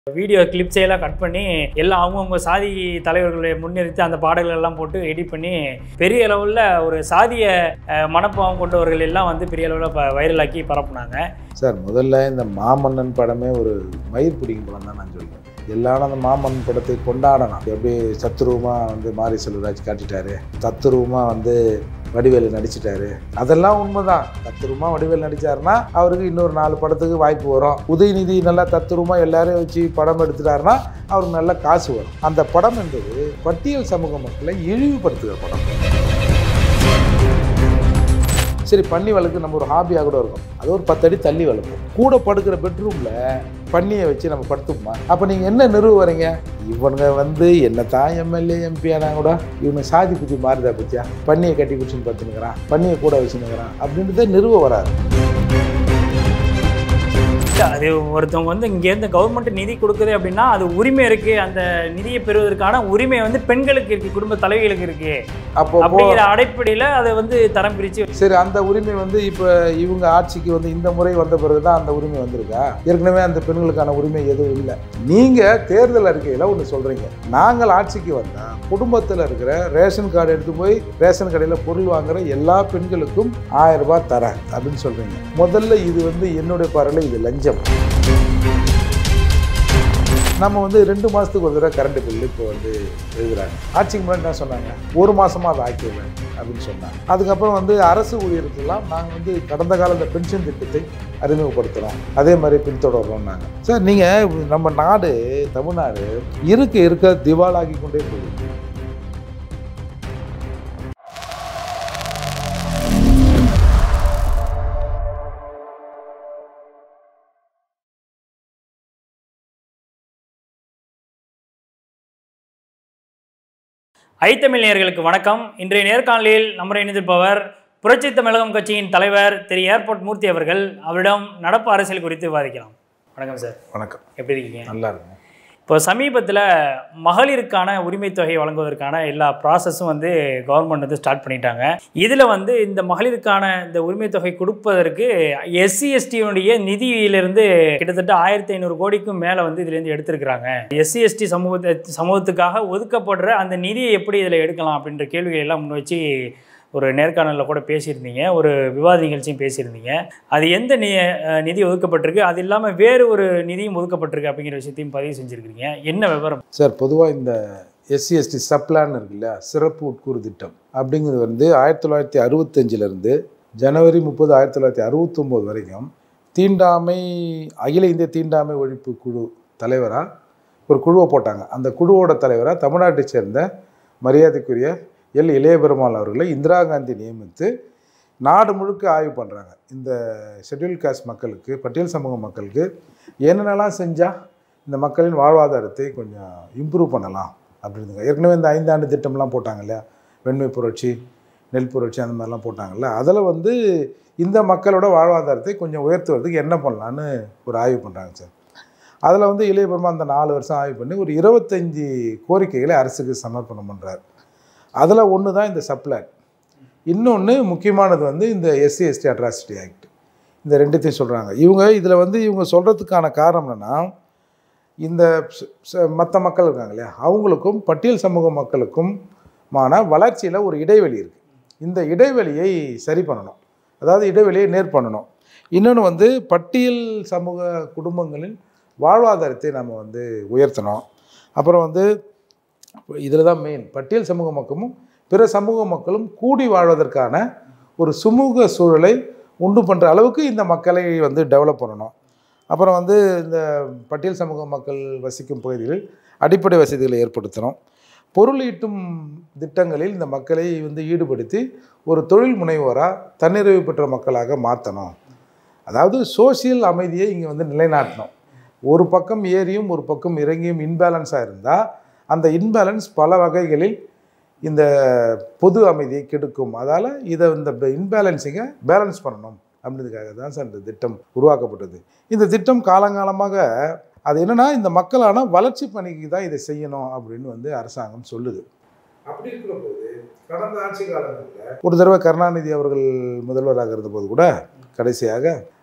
Video clips எல்லாம் cut பண்ணி எல்லாம் அவங்கவுங்க சாதி தலைவர்களை முன்னிறுத்தி அந்த பாடல்கள் எல்லாம் போட்டு எடிட் பண்ணி பெரிய அளவில் ஒரு சாதிய அஹ், மனப்பாவம் கொண்டவர்கள் எல்லாம் வந்து பெரிய அளவில் வைரலாக்கி பரப்புனாங்க சார் முதல்ல இந்த மாமன்னன் படமே ஒரு மயிர் பிடிக்கும் படம் தான் நான் சொல்லுவேன் எல்லாரும் அந்த மாமன்னன் படத்தை கொண்டாடணும் எப்படி சத்துருவமாக வந்து மாரி செல்வராஜ் காட்டிட்டாரு தத்துருவமாக வந்து வடிவேலு நடிச்சிட்டாரு அதெல்லாம் உண்மைதான் தத்துருவமாக வடிவேலு நடிச்சாருன்னா அவருக்கு இன்னொரு நாலு படத்துக்கு வாய்ப்பு வரும் உதயநிதி நல்லா தத்துருவமாக எல்லாரையும் வச்சு படம் எடுத்துட்டாருன்னா அவருக்கு நல்ல காசு வரும் அந்த படம் என்பது பட்டியல் சமூக மக்களை இழிவுபடுத்துகிற படம் சரி பன்னி வளர்க்கு நம்ம ஒரு ஹாபியாக கூட இருக்கும் அது ஒரு பத்தடி தள்ளி வளர்ப்போம் கூட படுக்கிற பெட்ரூமில் பன்னியை வச்சு நம்ம படுத்துப்போமா அப்போ நீங்கள் என்ன நிறுவ வரீங்க இவனுங்க வந்து என்ன தான் எம்எல்ஏ எம்பி ஆனா கூட இவனை சாதி புத்தி மாறுதா பத்தியா பன்னியை கட்டி பிடிச்சின்னு பத்துனுக்கிறான் பன்னியை கூட வச்சுனுக்கிறான் அப்படின்றத நிறுவ வராது அது ஒருத்தவங்க வந்து இங்கேருந்து கவர்மெண்ட் நிதி கொடுக்குது அப்படின்னா அது உரிமை இருக்குது அந்த நிதியை பெறுவதற்கான உரிமை வந்து பெண்களுக்கு இருக்குது குடும்ப தலைவிகளுக்கு இருக்குது அப்போ போ- அப்படிங்கிற அடிப்படையில் அதை வந்து தரம் பிரித்து சரி அந்த உரிமை வந்து இப்போ இவங்க ஆட்சிக்கு வந்து இந்த முறை வந்த பிறகு தான் அந்த உரிமை வந்திருக்கா ஏற்கனவே அந்த பெண்களுக்கான உரிமை எதுவும் இல்லை நீங்கள் தேர்தல் அறிக்கையில் ஒன்று சொல்கிறீங்க நாங்கள் ஆட்சிக்கு வந்தால் குடும்பத்தில் இருக்கிற ரேஷன் கார்டு எடுத்து போய் ரேஷன் கடையில் பொருள் வாங்குற எல்லா பெண்களுக்கும் ஆயிரம் ரூபாய் தரேன் அப்படின்னு சொல்கிறீங்க முதல்ல இது வந்து என்னுடைய பார்வையில் இது லஞ்சம் நம்ம வந்து ரெண்டு மாதத்துக்கு ஒரு தடவை கரண்ட் பில்லு இப்போ வந்து எழுதுறாங்க ஆட்சிக்கு முன்னாடி என்ன சொன்னாங்க ஒரு மாதமாக அதை ஆக்கிடுவேன் அப்படின்னு சொன்னாங்க அதுக்கப்புறம் வந்து அரசு ஊழியருக்கெல்லாம் நாங்கள் வந்து கடந்த கால இந்த பென்ஷன் திட்டத்தை அறிமுகப்படுத்துகிறோம் அதே மாதிரி பின்தொடர்றோம்னாங்க சார் நீங்கள் நம்ம நாடு தமிழ்நாடு இருக்க இருக்க திவாலாகி கொண்டே போகுது ஐத்தமிழ் நேயர்களுக்கு வணக்கம் இன்றைய நேர்காணலில் நம்முடைய இணைந்திருப்பவர் புரட்சி தமிழகம் கட்சியின் தலைவர் திரு ஏர்போர்ட் மூர்த்தி அவர்கள் அவரிடம் நடப்பு அரசியல் குறித்து விவாதிக்கலாம் வணக்கம் சார் வணக்கம் எப்படி இருக்கீங்க நல்லா இருக்கும் இப்போ சமீபத்தில் மகளிருக்கான உரிமைத் தொகை வழங்குவதற்கான எல்லா ப்ராசஸும் வந்து கவர்மெண்ட் வந்து ஸ்டார்ட் பண்ணிட்டாங்க இதில் வந்து இந்த மகளிருக்கான இந்த உரிமைத் தொகை கொடுப்பதற்கு எஸ்சி எஸ்டியுடைய நிதியிலிருந்து கிட்டத்தட்ட ஆயிரத்தி ஐநூறு கோடிக்கும் மேலே வந்து இதுலேருந்து எடுத்திருக்கிறாங்க எஸ்சி எஸ்டி சமூகத்தை சமூகத்துக்காக ஒதுக்கப்படுற அந்த நிதியை எப்படி இதில் எடுக்கலாம் அப்படின்ற கேள்விகளை எல்லாம் முன் வச்சு ஒரு நேர்காணலில் கூட பேசியிருந்தீங்க ஒரு விவாத நிகழ்ச்சியும் பேசியிருந்தீங்க அது எந்த நி அஹ் நிதி ஒதுக்கப்பட்டிருக்கு அது இல்லாமல் வேறு ஒரு நிதியும் ஒதுக்கப்பட்டிருக்கு அப்படிங்கிற விஷயத்தையும் பதிவு செஞ்சுருக்கீங்க என்ன விவரம் சார் பொதுவாக இந்த எஸ்சி எஸ்டி சப்ளான் இருக்கு இல்லையா சிறப்பு உட்கூறு திட்டம் அப்படிங்கிறது வந்து ஆயிரத்தி தொள்ளாயிரத்தி அறுபத்தஞ்சிலேருந்து ஜனவரி முப்பது ஆயிரத்தி தொள்ளாயிரத்தி அறுபத்தொம்போது வரைக்கும் தீண்டாமை அகில இந்திய தீண்டாமை ஒழிப்பு குழு தலைவராக ஒரு குழுவை போட்டாங்க அந்த குழுவோட தலைவராக தமிழ்நாட்டை சேர்ந்த மரியாதைக்குரிய எல் இளைய பெருமாள் அவர்களை இந்திரா காந்தி நியமித்து நாடு முழுக்க ஆய்வு பண்ணுறாங்க இந்த ஷெட்யூல் காஸ்ட் மக்களுக்கு பட்டியல் சமூக மக்களுக்கு என்னென்னலாம் செஞ்சால் இந்த மக்களின் வாழ்வாதாரத்தை கொஞ்சம் இம்ப்ரூவ் பண்ணலாம் அப்படின்னுங்க ஏற்கனவே இந்த ஐந்தாண்டு திட்டம்லாம் போட்டாங்க இல்லையா வெண்மை புரட்சி நெல் புரட்சி அந்த மாதிரிலாம் போட்டாங்கல்ல அதில் வந்து இந்த மக்களோட வாழ்வாதாரத்தை கொஞ்சம் உயர்த்துவதற்கு என்ன பண்ணலான்னு ஒரு ஆய்வு பண்ணுறாங்க சார் அதில் வந்து இளைய பெருமா அந்த நாலு வருஷம் ஆய்வு பண்ணி ஒரு இருபத்தஞ்சி கோரிக்கைகளை அரசுக்கு சமர்ப்பணம் பண்ணுறாரு அதில் ஒன்று தான் இந்த சப்ளான் இன்னொன்று முக்கியமானது வந்து இந்த எஸ்சி எஸ்டி அட்ராசிட்டி ஆக்ட் இந்த ரெண்டுத்தையும் சொல்கிறாங்க இவங்க இதில் வந்து இவங்க சொல்கிறதுக்கான காரணம் என்னென்னா இந்த மற்ற மக்கள் இருக்காங்க இல்லையா அவங்களுக்கும் பட்டியல் சமூக மக்களுக்கும் மான வளர்ச்சியில் ஒரு இடைவெளி இருக்குது இந்த இடைவெளியை சரி பண்ணணும் அதாவது இடைவெளியை நேர் பண்ணணும் இன்னொன்று வந்து பட்டியல் சமூக குடும்பங்களின் வாழ்வாதாரத்தை நம்ம வந்து உயர்த்தணும் அப்புறம் வந்து இதில் தான் மெயின் பட்டியல் சமூக மக்களும் பிற சமூக மக்களும் கூடி வாழ்வதற்கான ஒரு சுமூக சூழலை உண்டு பண்ணுற அளவுக்கு இந்த மக்களை வந்து டெவலப் பண்ணணும் அப்புறம் வந்து இந்த பட்டியல் சமூக மக்கள் வசிக்கும் பகுதிகளில் அடிப்படை வசதிகளை ஏற்படுத்தணும் பொருள் ஈட்டும் திட்டங்களில் இந்த மக்களை வந்து ஈடுபடுத்தி ஒரு தொழில் முனைவோராக தன்னிறைவு பெற்ற மக்களாக மாற்றணும் அதாவது சோசியல் அமைதியை இங்கே வந்து நிலைநாட்டணும் ஒரு பக்கம் ஏறியும் ஒரு பக்கம் இறங்கியும் இன்பேலன்ஸாக இருந்தால் அந்த இன்பேலன்ஸ் பல வகைகளில் இந்த பொது அமைதியை கெடுக்கும் அதால் இதை இந்த இன்பேலன்ஸிங்கை பேலன்ஸ் பண்ணணும் அப்படின்றதுக்காக தான் சார் இந்த திட்டம் உருவாக்கப்பட்டது இந்த திட்டம் காலங்காலமாக அது என்னென்னா இந்த மக்களான வளர்ச்சி பணிக்கு தான் இதை செய்யணும் அப்படின்னு வந்து அரசாங்கம் சொல்லுது அப்படி இருக்கிற போது கடந்த ஆட்சி காலங்களில் ஒரு தடவை கருணாநிதி அவர்கள் முதல்வராக இருந்தபோது கூட கடைசியாக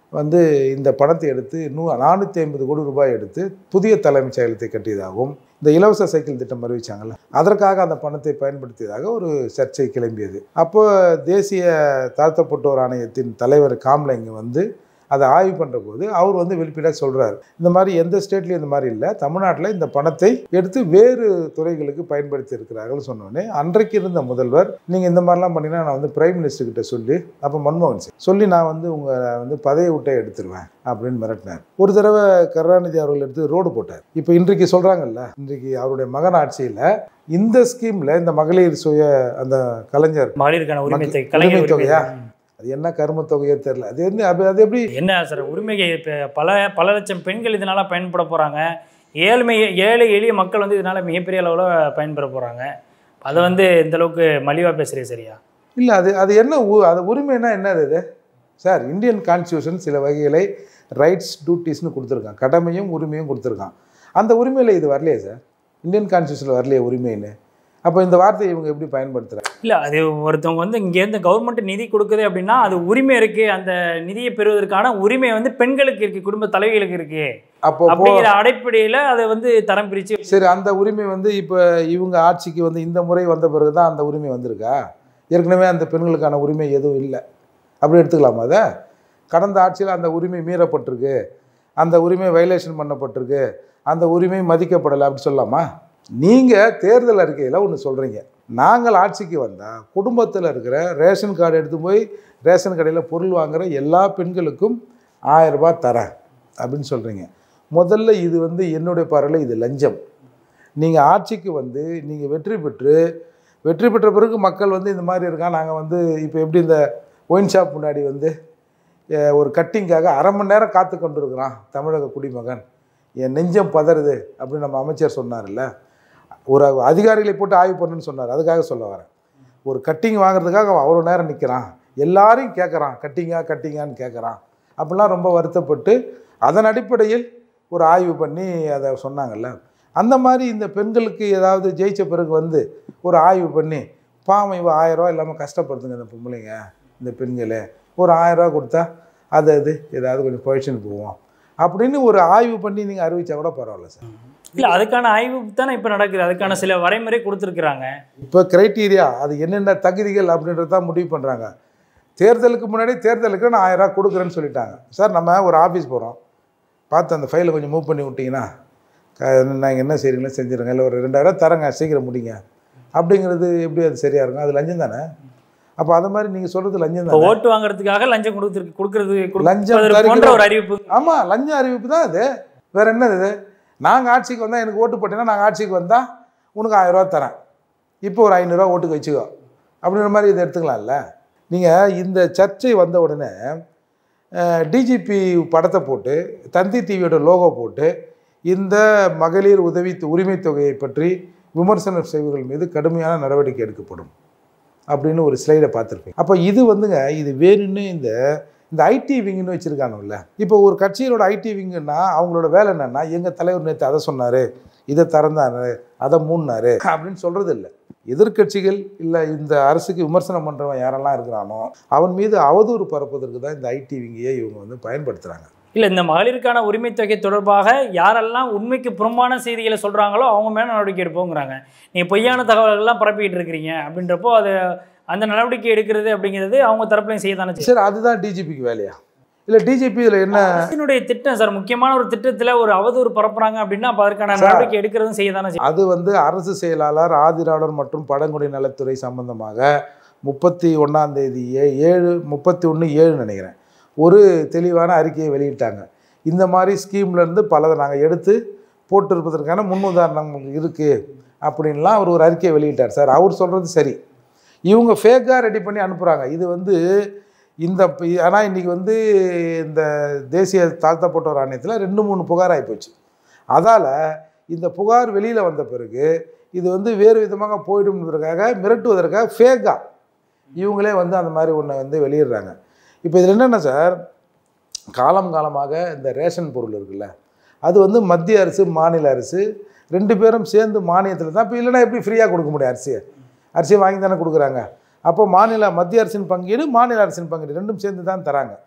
வந்து இந்த பணத்தை எடுத்து நூ நானூற்றி ஐம்பது கோடி ரூபாய் எடுத்து புதிய தலைமைச் செயலகத்தை கட்டியதாகவும் இந்த இலவச சைக்கிள் திட்டம் அறிவிச்சாங்கல்ல அதற்காக அந்த பணத்தை பயன்படுத்தியதாக ஒரு சர்ச்சை கிளம்பியது அப்போ தேசிய தாழ்த்தப்பட்டோர் ஆணையத்தின் தலைவர் காம்லைங்க வந்து அதை ஆய்வு பண்ணுற போது அவர் வந்து வெளிப்படையாக சொல்கிறார் இந்த மாதிரி எந்த ஸ்டேட்லையும் இந்த மாதிரி இல்லை தமிழ்நாட்டில் இந்த பணத்தை எடுத்து வேறு துறைகளுக்கு பயன்படுத்தி இருக்கிறார்கள் சொன்னோடனே அன்றைக்கு இருந்த முதல்வர் நீங்கள் இந்த மாதிரிலாம் பண்ணீங்கன்னா நான் வந்து பிரைம் மினிஸ்டர் கிட்ட சொல்லி அப்போ மன்மோகன் சிங் சொல்லி நான் வந்து உங்களை வந்து பதவி விட்டே எடுத்துருவேன் அப்படின்னு மிரட்டினார் ஒரு தடவை கருணாநிதி அவர்கள் எடுத்து ரோடு போட்டார் இப்போ இன்றைக்கு சொல்கிறாங்கல்ல இன்றைக்கு அவருடைய மகன் ஆட்சியில் இந்த ஸ்கீமில் இந்த மகளிர் சுய அந்த கலைஞர் மகளிருக்கான உரிமை தொகை உரிமை கலைஞர் உரிமை தொகையா? தொகை. அது என்ன கரும தொகையோ தெரியல அது என்ன அது அது எப்படி என்ன சார் உரிமை இப்போ பல பல லட்சம் பெண்கள் இதனால பயன்பட போறாங்க ஏழ்மை ஏழை எளிய மக்கள் வந்து இதனால மிகப்பெரிய அளவில் பயன்பெற போறாங்க அதை வந்து இந்த அளவுக்கு மலிவா பேசுறீங்க சரியா இல்லை அது அது என்ன உ- அது உரிமைன்னா என்னது இது சார் இந்தியன் கான்ஸ்டியூஷன் சில வகைகளை ரைட்ஸ் டியூட்டிஸ்னு கொடுத்துருக்கான் கடமையும் உரிமையும் கொடுத்துருக்கான் அந்த உரிமையில் இது வரலையே சார் இந்தியன் கான்ஸ்டியூஷனில் வரலையே உரிமைன்னு அப்போ இந்த வார்த்தையை இவங்க எப்படி பயன்படுத்துகிறாங்க இல்ல அது ஒருத்தவங்க வந்து இங்கேருந்து கவர்மெண்ட் நிதி கொடுக்குது அப்படின்னா அது உரிமை இருக்கு அந்த நிதியை பெறுவதற்கான உரிமை வந்து பெண்களுக்கு இருக்கு குடும்ப தலைவிகளுக்கு இருக்கு அப்போ போ அப்படிங்கிற அடிப்படையில அதை வந்து தரம் பிரிச்சு சரி அந்த உரிமை வந்து இப்போ இவங்க ஆட்சிக்கு வந்து இந்த முறை வந்த பிறகு தான் அந்த உரிமை வந்திருக்கா ஏற்கனவே அந்த பெண்களுக்கான உரிமை எதுவும் இல்லை அப்படி எடுத்துக்கலாமா அதை கடந்த ஆட்சியில் அந்த உரிமை மீறப்பட்டிருக்கு அந்த உரிமை வயலேஷன் பண்ணப்பட்டிருக்கு அந்த உரிமை மதிக்கப்படலை அப்படி சொல்லலாமா நீங்கள் தேர்தல் அறிக்கையில் ஒன்று சொல்கிறீங்க நாங்கள் ஆட்சிக்கு வந்தால் குடும்பத்தில் இருக்கிற ரேஷன் கார்டு எடுத்து போய் ரேஷன் கடையில் பொருள் வாங்குற எல்லா பெண்களுக்கும் ஆயிரம் ரூபாய் தரேன் அப்படின்னு சொல்கிறீங்க முதல்ல இது வந்து என்னுடைய பார்வையில் இது லஞ்சம் நீங்கள் ஆட்சிக்கு வந்து நீங்கள் வெற்றி பெற்று வெற்றி பெற்ற பிறகு மக்கள் வந்து இந்த மாதிரி இருக்கா நாங்கள் வந்து இப்போ எப்படி இந்த ஒயின் ஷாப் முன்னாடி வந்து அஹ், ஒரு கட்டிங்காக அரை மணி நேரம் காத்து கொண்டு இருக்கிறான் தமிழக குடிமகன் என் நெஞ்சம் பதறுது அப்படின்னு நம்ம அமைச்சர் சொன்னார்ல ஒரு அதிகாரிகளை போட்டு ஆய்வு பண்ணுன்னு சொன்னார் அதுக்காக சொல்ல வரேன் ஒரு கட்டிங் வாங்குறதுக்காக அவன் அவ்வளோ நேரம் நிற்கிறான் எல்லாரையும் கேட்குறான் கட்டிங்கா கட்டிங்கான்னு கேட்குறான் அப்படிலாம் ரொம்ப வருத்தப்பட்டு அதன் அடிப்படையில் ஒரு ஆய்வு பண்ணி அதை சொன்னாங்கல்ல அந்த மாதிரி இந்த பெண்களுக்கு ஏதாவது ஜெயிச்ச பிறகு வந்து ஒரு ஆய்வு பண்ணி பாவம் இவ ஆயிரம் ரூபாய் இல்லாமல் கஷ்டப்படுத்துங்க இந்த பொம்பளைங்க இந்த பெண்களே ஒரு ஆயிரம் ரூபாய் கொடுத்தா அது அது ஏதாவது கொஞ்சம் பொழிச்சுன்னு போவோம் அப்படின்னு ஒரு ஆய்வு பண்ணி நீங்கள் அறிவிச்சா கூட பரவாயில்ல சார் இல்ல அதுக்கான ஆய்வு தானே இப்ப நடக்குது அதுக்கான சில வரைமுறை கொடுத்துருக்குறாங்க இப்போ கிரைட்டீரியா அது என்னென்ன தகுதிகள் அப்படின்றது தான் முடிவு பண்ணுறாங்க தேர்தலுக்கு முன்னாடி தேர்தலுக்கு நான் ஆயிரம் ரூபாய் கொடுக்குறேன்னு சொல்லிட்டாங்க சார் நம்ம ஒரு ஆஃபீஸ் போகிறோம் பார்த்து அந்த ஃபைலை கொஞ்சம் மூவ் பண்ணி விட்டிங்கன்னா நாங்கள் என்ன செய்கிறீங்களோ செஞ்சுருங்க இல்லை ஒரு ரெண்டாயிரம் தரேங்க சீக்கிரம் முடிங்க அப்படிங்கிறது எப்படி அது சரியாக இருக்கும் அது லஞ்சம் தானே அப்போ அது மாதிரி நீங்கள் சொல்கிறது லஞ்சம் இப்போ தானே ஓட்டு வாங்குறதுக்காக லஞ்சம் கொடுத்துருக்கு கொடுக்கறது லஞ்சம் கொடுப்பதற்கு போன்ற தருகிறோம். ஒரு அறிவிப்பு ஆமாம் லஞ்ச அறிவிப்பு தான் அது வேற என்னது இது நாங்கள் ஆட்சிக்கு வந்தால் எனக்கு ஓட்டு போட்டீங்கன்னா நாங்கள் ஆட்சிக்கு வந்தால் உனக்கு ஆயிரம் ரூபா தரேன் இப்போ ஒரு ஐநூறுரூவா ஓட்டுக்கு வச்சுக்கோ அப்படின்ற மாதிரி இதை எடுத்துக்கலாம்ல நீங்கள் இந்த சர்ச்சை வந்த உடனே டிஜிபி படத்தை போட்டு தந்தி டிவியோட லோகோ போட்டு இந்த மகளிர் உதவி உரிமை தொகையை பற்றி விமர்சனம் செய்வர்கள் மீது கடுமையான நடவடிக்கை எடுக்கப்படும் அப்படின்னு ஒரு ஸ்லைடை பார்த்துருப்பேன் அப்போ இது வந்துங்க இது வேணும்னு இந்த இந்த ஐடி விங்குன்னு வச்சுருக்கானுல்ல இப்போ ஒரு கட்சியோட ஐடி விங்குன்னா அவங்களோட வேலை என்னன்னா எங்கள் தலைவர் நேற்று அதை சொன்னார் இதை திறந்தாரு அதை மூடினாரு அப்படின்னு சொல்கிறது இல்லை எதிர்க்கட்சிகள் இல்லை இந்த அரசுக்கு விமர்சனம் பண்ணுறவன் யாரெல்லாம் இருக்கிறானோ அவன் மீது அவதூறு பரப்புவதற்கு தான் இந்த ஐடி விங்கியை இவங்க வந்து பயன்படுத்துகிறாங்க இல்ல இந்த மகளிருக்கான உரிமை தொகை தொடர்பாக யாரெல்லாம் உண்மைக்கு புறம்பான செய்திகளை சொல்றாங்களோ அவங்க மேல நடவடிக்கை எடுப்போங்கிறாங்க நீங்க பொய்யான தகவல்கள்லாம் பரப்பிட்டு இருக்கிறீங்க அப்படின்றப்போ அது அந்த நடவடிக்கை எடுக்கிறது அப்படிங்கிறது அவங்க தரப்புலையும் செய்ய தானே செய்யும் சரி அதுதான் டிஜிபிக்கு வேலையா இல்லை டிஜிபி இதில் என்ன அரசினுடைய திட்டம் சார் முக்கியமான ஒரு திட்டத்துல ஒரு அவதூறு பரப்புறாங்க அப்படின்னா அப்ப அதற்கான சார். நடவடிக்கை எடுக்கிறதும் செய்ய தானே செய்யும் அது வந்து அரசு செயலாளர் ஆதிராளர் மற்றும் பழங்குடி நலத்துறை சம்பந்தமாக முப்பத்தி ஒன்றாம் தேதி ஏ- ஏழு முப்பத்தி ஒன்று ஏழு நினைக்கிறேன் ஒரு தெளிவான அறிக்கையை வெளியிட்டாங்க இந்த மாதிரி ஸ்கீம்லேருந்து பலதை நாங்கள் எடுத்து போட்டிருப்பதற்கான முன்னுதாரணங்கள் இருக்குது அப்படின்லாம் அவர் ஒரு அறிக்கையை வெளியிட்டார் சார் அவர் சொல்கிறது சரி இவங்க ஃபேக்காக ரெடி பண்ணி அனுப்புகிறாங்க இது வந்து இந்த ஆனால் இன்றைக்கி வந்து இந்த தேசிய தாழ்த்தப்பட்டோர் ஆணையத்தில் ரெண்டு மூணு புகார் ஆகிப்போச்சு அதால் இந்த புகார் வெளியில் வந்த பிறகு இது வந்து வேறு விதமாக போயிடும்ன்றதுக்காக மிரட்டுவதற்காக ஃபேக்காக இவங்களே வந்து அந்த மாதிரி ஒன்றை வந்து வெளியிடுறாங்க இப்போ இதில் என்னென்ன சார் காலம் காலமாக இந்த ரேஷன் பொருள் இருக்குல்ல அது வந்து மத்திய அரசு மாநில அரசு ரெண்டு பேரும் சேர்ந்து மானியத்தில் தான் இப்போ இல்லைன்னா எப்படி ஃப்ரீயாக கொடுக்க முடியும் அரிசியை அரிசியை வாங்கி தானே கொடுக்குறாங்க அப்போ மாநில மத்திய அரசின் பங்கீடு மாநில அரசின் பங்கீடு ரெண்டும் சேர்ந்து தான் தராங்க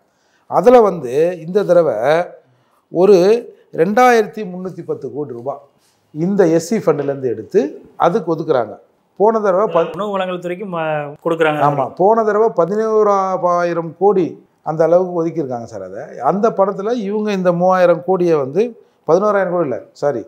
அதில் வந்து இந்த தடவை ஒரு ரெண்டாயிரத்தி முந்நூற்றி பத்து கோடி ரூபாய் இந்த எஸ்சி ஃபண்டுலேருந்து எடுத்து அதுக்கு ஒதுக்குறாங்க போன தடவை ப உணவு வழங்கல் துறைக்கு ம- கொடுக்குறாங்க ஆமாம் போன தடவை பதினோராயிரம் கோடி அந்த அளவுக்கு ஒதுக்கியிருக்காங்க சார் அதை அந்த படத்தில் இவங்க இந்த மூவாயிரம் கோடியை வந்து பதினோராயிரம் கோடி இல்லை சாரி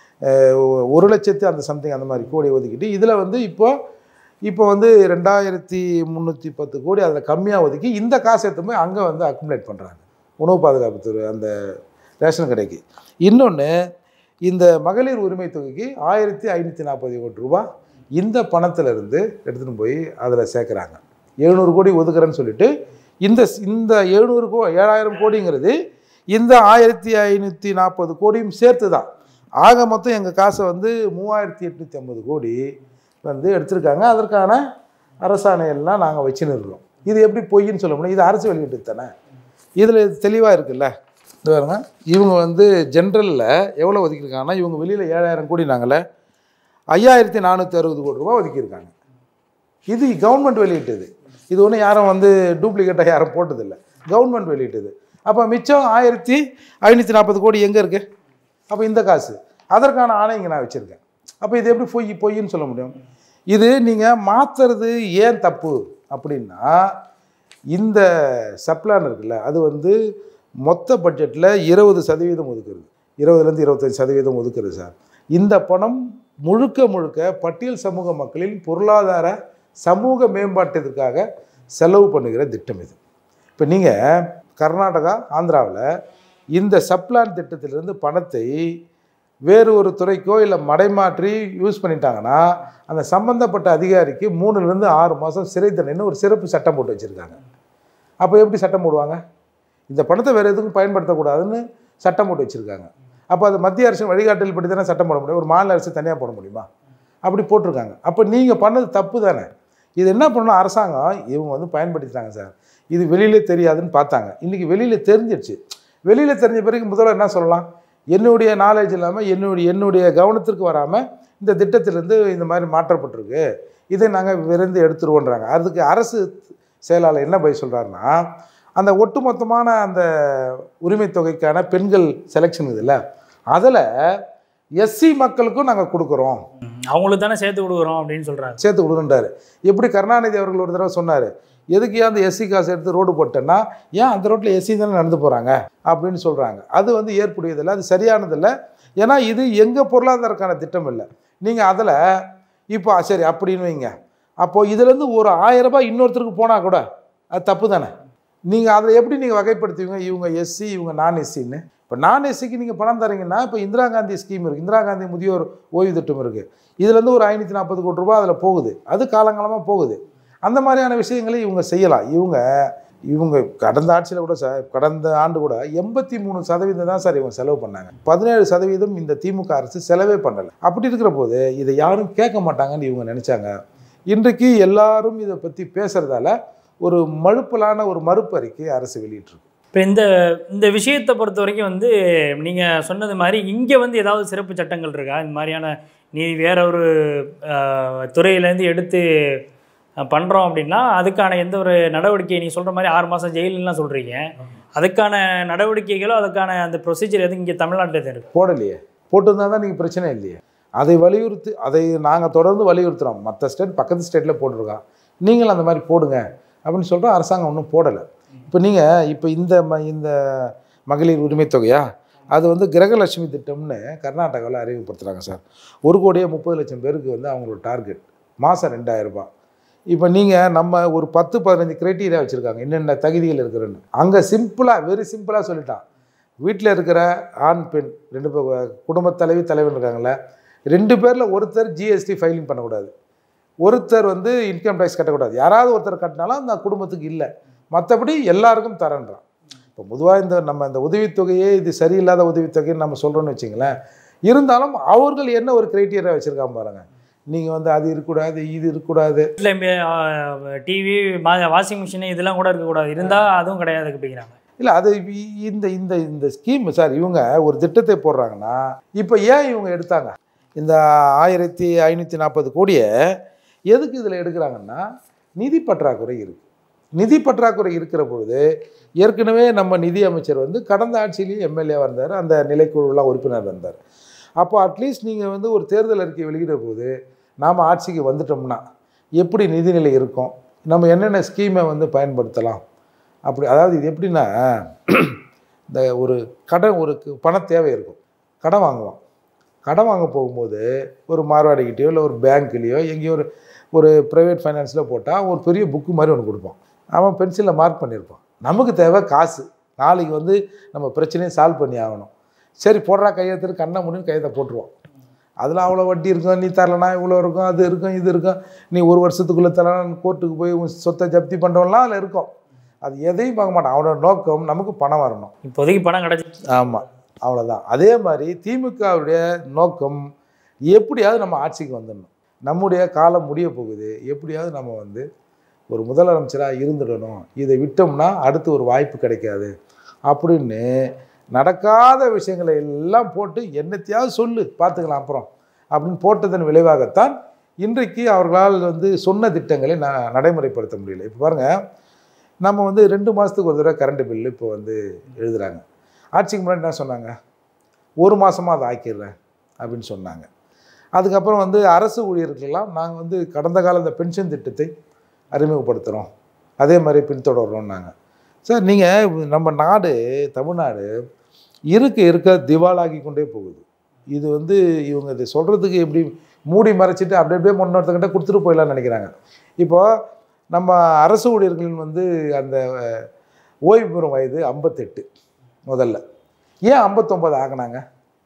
ஒரு லட்சத்து அந்த சம்திங் அந்த மாதிரி கோடியை ஒதுக்கிட்டு இதில் வந்து இப்போ இப்போ வந்து ரெண்டாயிரத்தி முந்நூற்றி பத்து கோடி அதில் கம்மியாக ஒதுக்கி இந்த காசு எடுத்து போய் அங்கே வந்து அக்குமுலேட் பண்ணுறாங்க உணவு பாதுகாப்புத்துறை அந்த ரேஷன் கடைக்கு இன்னொன்று இந்த மகளிர் உரிமை தொகைக்கு ஆயிரத்தி ஐநூற்றி நாற்பது கோடி ரூபாய் இந்த பணத்திலிருந்து எடுத்துகிட்டு போய் அதில் சேர்க்குறாங்க எழுநூறு கோடி ஒதுக்குறேன்னு சொல்லிட்டு இந்த இந்த எழுநூறு கோ ஏழாயிரம் கோடிங்கிறது இந்த ஆயிரத்தி ஐநூற்றி நாற்பது கோடியும் சேர்த்து தான் ஆக மொத்தம் எங்கள் காசை வந்து மூவாயிரத்தி எட்நூற்றி ஐம்பது கோடி வந்து எடுத்திருக்காங்க அதற்கான அரசாணையெல்லாம் நாங்கள் வச்சுன்னு இருக்கிறோம் இது எப்படி பொய்ன்னு சொல்ல முடியும் இது அரசு வெளியிட்டு தானே இதில் தெளிவாக இருக்குல்ல இது பாருங்க இவங்க வந்து ஜென்ரலில் எவ்வளோ ஒதுக்கியிருக்காங்கன்னா இவங்க வெளியில் ஏழாயிரம் கோடி நாங்களே ஐயாயிரத்தி நானூற்றி அறுபது கோடி ரூபா ஒதுக்கியிருக்காங்க இது கவர்மெண்ட் வெளியிட்டது இது ஒன்றும் யாரும் வந்து டூப்ளிகேட்டாக யாரும் போட்டதில்லை கவர்மெண்ட் வெளியிட்டது அப்போ மிச்சம் ஆயிரத்தி ஐநூற்றி நாற்பது கோடி எங்கே இருக்குது அப்போ இந்த காசு அதற்கான ஆணை இங்கே நான் வச்சுருக்கேன் அப்போ இது எப்படி பொய் பொய்ன்னு சொல்ல முடியும் இது நீங்கள் மாற்றுறது ஏன் தப்பு அப்படின்னா இந்த சப்ளான் இருக்குல்ல அது வந்து மொத்த பட்ஜெட்டில் இருபது சதவீதம் ஒதுக்குறது இருபதுலேருந்து இருபத்தஞ்சி சதவீதம் ஒதுக்குறது சார் இந்த பணம் முழுக்க முழுக்க பட்டியல் சமூக மக்களின் பொருளாதார சமூக மேம்பாட்டிற்காக செலவு பண்ணுகிற திட்டம் இது இப்போ நீங்கள் கர்நாடகா ஆந்திராவில் இந்த சப்ளான் திட்டத்திலிருந்து பணத்தை வேறு ஒரு துறைக்கோ இல்லை மடைமாற்றி யூஸ் பண்ணிட்டாங்கன்னா அந்த சம்பந்தப்பட்ட அதிகாரிக்கு மூணுலேருந்து ஆறு மாதம் சிறை தண்டனைன்னு ஒரு சிறப்பு சட்டம் போட்டு வச்சுருக்காங்க அப்போ எப்படி சட்டம் போடுவாங்க இந்த பணத்தை வேறு எதுக்கும் பயன்படுத்தக்கூடாதுன்னு சட்டம் போட்டு வச்சுருக்காங்க அப்போ அது மத்திய அரசின் வழிகாட்டல் படி தானே சட்டம் போட முடியும் ஒரு மாநில அரசு தனியாக போட முடியுமா அப்படி போட்டிருக்காங்க அப்போ நீங்கள் பண்ணது தப்பு தானே இது என்ன பண்ணணும் அரசாங்கம் இவங்க வந்து பயன்படுத்திட்டாங்க சார் இது வெளியிலே தெரியாதுன்னு பார்த்தாங்க இன்றைக்கி வெளியில் தெரிஞ்சிடுச்சு வெளியில் தெரிஞ்ச பிறகு முதல்ல என்ன சொல்லலாம் என்னுடைய நாலேஜ் இல்லாமல் என்னுடைய என்னுடைய கவனத்திற்கு வராமல் இந்த திட்டத்திலேருந்து இந்த மாதிரி மாற்றப்பட்டிருக்கு இதை நாங்கள் விரைந்து எடுத்துருவோன்றாங்க அதுக்கு அரசு செயலாளர் என்ன பதில் சொல்கிறாருன்னா அந்த ஒட்டுமொத்தமான அந்த உரிமை தொகைக்கான பெண்கள் செலெக்ஷன் இதில் அதில் எஸ்சி மக்களுக்கும் நாங்கள் கொடுக்குறோம் ம், அவங்களுக்கு தானே சேர்த்து கொடுக்குறோம் அப்படின்னு சொல்றாங்க சேர்த்து கொடுக்குன்றாரு எப்படி கருணாநிதி அவர்கள் ஒரு தடவை சொன்னார் எதுக்கு ஏன் அந்த எஸ்சி காசு எடுத்து ரோடு போட்டேன்னா ஏன் அந்த ரோட்டில் எஸ்சி தானே நடந்து போகிறாங்க அப்படின்னு சொல்கிறாங்க அது வந்து ஏற்புடையதில்லை அது சரியானதில்லை ஏன்னா இது எங்கள் பொருளாதாரக்கான திட்டம் இல்லை நீங்கள் அதில் இப்போ சரி அப்படின்னு வைங்க அப்போது இதுலேருந்து ஒரு ஆயிரம் ரூபாய் இன்னொருத்தருக்கு போனால் கூட அது தப்பு தானே நீங்கள் அதில் எப்படி நீங்கள் வகைப்படுத்துவீங்க இவங்க எஸ்சி இவங்க நான் எஸ்சின்னு இப்போ நான் எஸ்சிக்கு நீங்கள் பணம் தரீங்கன்னா இப்போ இந்திரா காந்தி ஸ்கீம் இருக்குது இந்திரா காந்தி முதியோர் ஓய்வு திட்டம் இருக்குது இதுலேருந்து ஒரு ஐநூற்றி நாற்பது கோடி ரூபாய் அதில் போகுது அது காலங்காலமாக போகுது அந்த மாதிரியான விஷயங்களை இவங்க செய்யலாம் இவங்க இவங்க கடந்த ஆட்சியில் கூட சார் கடந்த ஆண்டு கூட எண்பத்தி மூணு சதவீதம் தான் சார் இவங்க செலவு பண்ணாங்க பதினேழு சதவீதம் இந்த திமுக அரசு செலவே பண்ணலை அப்படி இருக்கிற போது இதை யாரும் கேட்க மாட்டாங்கன்னு இவங்க நினச்சாங்க இன்றைக்கு எல்லாரும் இதை பற்றி பேசுகிறதால ஒரு மழுப்பலான ஒரு மறுப்பு அறிக்கை அரசு வெளியிட்டிருக்கு இப்போ இந்த இந்த விஷயத்தை பொறுத்த வரைக்கும் வந்து நீங்கள் சொன்னது மாதிரி இங்கே வந்து ஏதாவது சிறப்பு சட்டங்கள் இருக்கா இந்த மாதிரியான நீ வேற ஒரு ஆஹ், துறையிலேருந்து எடுத்து பண்ணுறோம் அப்படின்னா அதுக்கான எந்த ஒரு நடவடிக்கை நீ சொல்கிற மாதிரி ஆறு மாதம் ஜெயிலெலாம் சொல்கிறீங்க அதுக்கான நடவடிக்கைகளோ அதுக்கான அந்த ப்ரொசீஜர் எதுவும் இங்கே தமிழ்நாட்டில் இருக்கு போடலையே போட்டிருந்தா தான் நீங்கள் பிரச்சனை இல்லையே அதை வலியுறுத்தி அதை நாங்கள் தொடர்ந்து வலியுறுத்துகிறோம் மற்ற ஸ்டேட் பக்கத்து ஸ்டேட்டில் போட்டிருக்கோம் நீங்களும் அந்த மாதிரி போடுங்க அப்படின்னு சொல்கிறோம் அரசாங்கம் ஒன்றும் போடலை இப்போ நீங்கள் இப்போ இந்த ம இந்த மகளிர் உரிமை தொகையா அது வந்து கிரகலட்சுமி திட்டம்னு கர்நாடகாவில் அறிமுகப்படுத்துகிறாங்க சார் ஒரு கோடியே முப்பது லட்சம் பேருக்கு வந்து அவங்களோட டார்கெட் மாதம் ரெண்டாயிரம் ரூபாய் இப்போ நீங்கள் நம்ம ஒரு பத்து பதினஞ்சு கிரைட்டீரியா வச்சுருக்காங்க என்னென்ன தகுதிகள் இருக்கிறன்னு அங்கே சிம்பிளாக வெரி சிம்பிளாக சொல்லிட்டான் வீட்டில் இருக்கிற ஆண் பெண் ரெண்டு பேர் குடும்பத் தலைவி தலைவன் இருக்காங்கல்ல ரெண்டு பேரில் ஒருத்தர் ஜிஎஸ்டி ஃபைலிங் பண்ணக்கூடாது ஒருத்தர் வந்து இன்கம் டேக்ஸ் கட்டக்கூடாது யாராவது ஒருத்தர் கட்டினாலும் அந்த குடும்பத்துக்கு இல்லை மற்றபடி எல்லாருக்கும் தரேன்றான் இப்போ பொதுவாக இந்த நம்ம இந்த உதவித்தொகையே இது சரியில்லாத உதவித்தொகைன்னு நம்ம சொல்கிறோன்னு வச்சிங்களேன் இருந்தாலும் அவர்கள் என்ன ஒரு கிரைட்டீரியா வச்சுருக்காம பாருங்க நீங்கள் வந்து அது இருக்கக்கூடாது இது இருக்கக்கூடாது வீட்டில் டிவி வாஷிங் மிஷின் இதெல்லாம் கூட இருக்கக்கூடாது இருந்தால் அதுவும் கிடையாது அப்படிங்கிறாங்க இல்லை அது இ- இந்த இந்த இந்த ஸ்கீம் சார் இவங்க ஒரு திட்டத்தை போடுறாங்கன்னா இப்போ ஏன் இவங்க எடுத்தாங்க இந்த ஆயிரத்தி ஐநூற்றி நாற்பது கோடியை எதுக்கு இதில் எடுக்கிறாங்கன்னா நிதி பற்றாக்குறை இருக்குது நிதி பற்றாக்குறை இருக்கிற பொழுது ஏற்கனவே நம்ம நிதி அமைச்சர் வந்து கடந்த ஆட்சியிலேயே எம்எல்ஏவாக இருந்தார் அந்த நிலைக்குழுலாம் உறுப்பினர் இருந்தார் அப்போ அட்லீஸ்ட் நீங்கள் வந்து ஒரு தேர்தல் அறிக்கை வெளியிட போது நாம் ஆட்சிக்கு வந்துட்டோம்னா எப்படி நிதிநிலை இருக்கும் நம்ம என்னென்ன ஸ்கீமை வந்து பயன்படுத்தலாம் அப்படி அதாவது இது எப்படின்னா இந்த ஒரு கடன் ஒரு கு- பண தேவை இருக்கும் கடன் வாங்குவோம் கடன் வாங்க போகும்போது ஒரு மார்வாடிக்கிட்டேயோ இல்லை ஒரு பேங்க்லேயோ எங்கேயோ ஒரு ஒரு ப்ரைவேட் ஃபைனான்ஸில் போட்டால் ஒரு பெரிய புக்கு மாதிரி ஒன்று கொடுப்பான் அவன் பென்சிலில் மார்க் பண்ணியிருப்பான் நமக்கு தேவை காசு நாளைக்கு வந்து நம்ம பிரச்சனையை சால்வ் பண்ணி ஆகணும் சரி போடுறா கையெழுத்துட்டு கண்ணை முடின்னு கையெழுத்த போட்டுருவோம் அதில் அவ்வளோ வட்டி இருக்கும் நீ தரலனா இவ்வளோ இருக்கும் அது இருக்கும் இது இருக்கும் நீ ஒரு வருஷத்துக்குள்ளே தரலாம் கோர்ட்டுக்கு போய் உன் சொத்தை ஜப்தி பண்ணுறவங்களாம் அதில் இருக்கும் அது எதையும் பார்க்க மாட்டான் அவனோட நோக்கம் நமக்கு பணம் வரணும் இப்போதைக்கு பணம் கிடச்சி ஆமாம் அவ்வளோதான் அதே மாதிரி திமுகவுடைய நோக்கம் எப்படியாவது நம்ம ஆட்சிக்கு வந்துடணும் நம்முடைய காலம் முடிய போகுது எப்படியாவது நம்ம வந்து ஒரு முதலமைச்சராக இருந்துடணும் இதை விட்டோம்னா அடுத்து ஒரு வாய்ப்பு கிடைக்காது அப்படின்னு நடக்காத விஷயங்களை எல்லாம் போட்டு என்னத்தையாவது சொல்லு பார்த்துக்கலாம் அப்புறம் அப்படின்னு போட்டதன் விளைவாகத்தான் இன்றைக்கு அவர்களால் வந்து சொன்ன திட்டங்களை நான் நடைமுறைப்படுத்த முடியல இப்போ பாருங்கள் நம்ம வந்து ரெண்டு மாதத்துக்கு ஒரு தடவை கரண்ட் பில்லு இப்போ வந்து எழுதுகிறாங்க ஆட்சிக்கு முன்னாடி என்ன சொன்னாங்க ஒரு மாதமாக அதை ஆக்கிடுறேன் அப்படின்னு சொன்னாங்க அதுக்கப்புறம் வந்து அரசு ஊழியர்களுக்கெல்லாம் நாங்கள் வந்து கடந்த கால இந்த பென்ஷன் திட்டத்தை அறிமுகப்படுத்துகிறோம் அதே மாதிரி பின்தொடர்றோம்னாங்க சார் நீங்கள் நம்ம நாடு தமிழ்நாடு இருக்க இருக்க திவாலாகி கொண்டே போகுது இது வந்து இவங்க இதை சொல்கிறதுக்கு எப்படி மூடி மறைச்சிட்டு அப்படி அப்படியே முன்னொருத்தங்கிட்ட கொடுத்துட்டு போயிடலாம்னு நினைக்கிறாங்க இப்போ நம்ம அரசு ஊழியர்கள் வந்து அந்த அஹ், ஓய்வு பெறும் வயது ஐம்பத்தெட்டு முதல்ல ஏன் ஐம்பத்தொம்பது ஆக்குனாங்க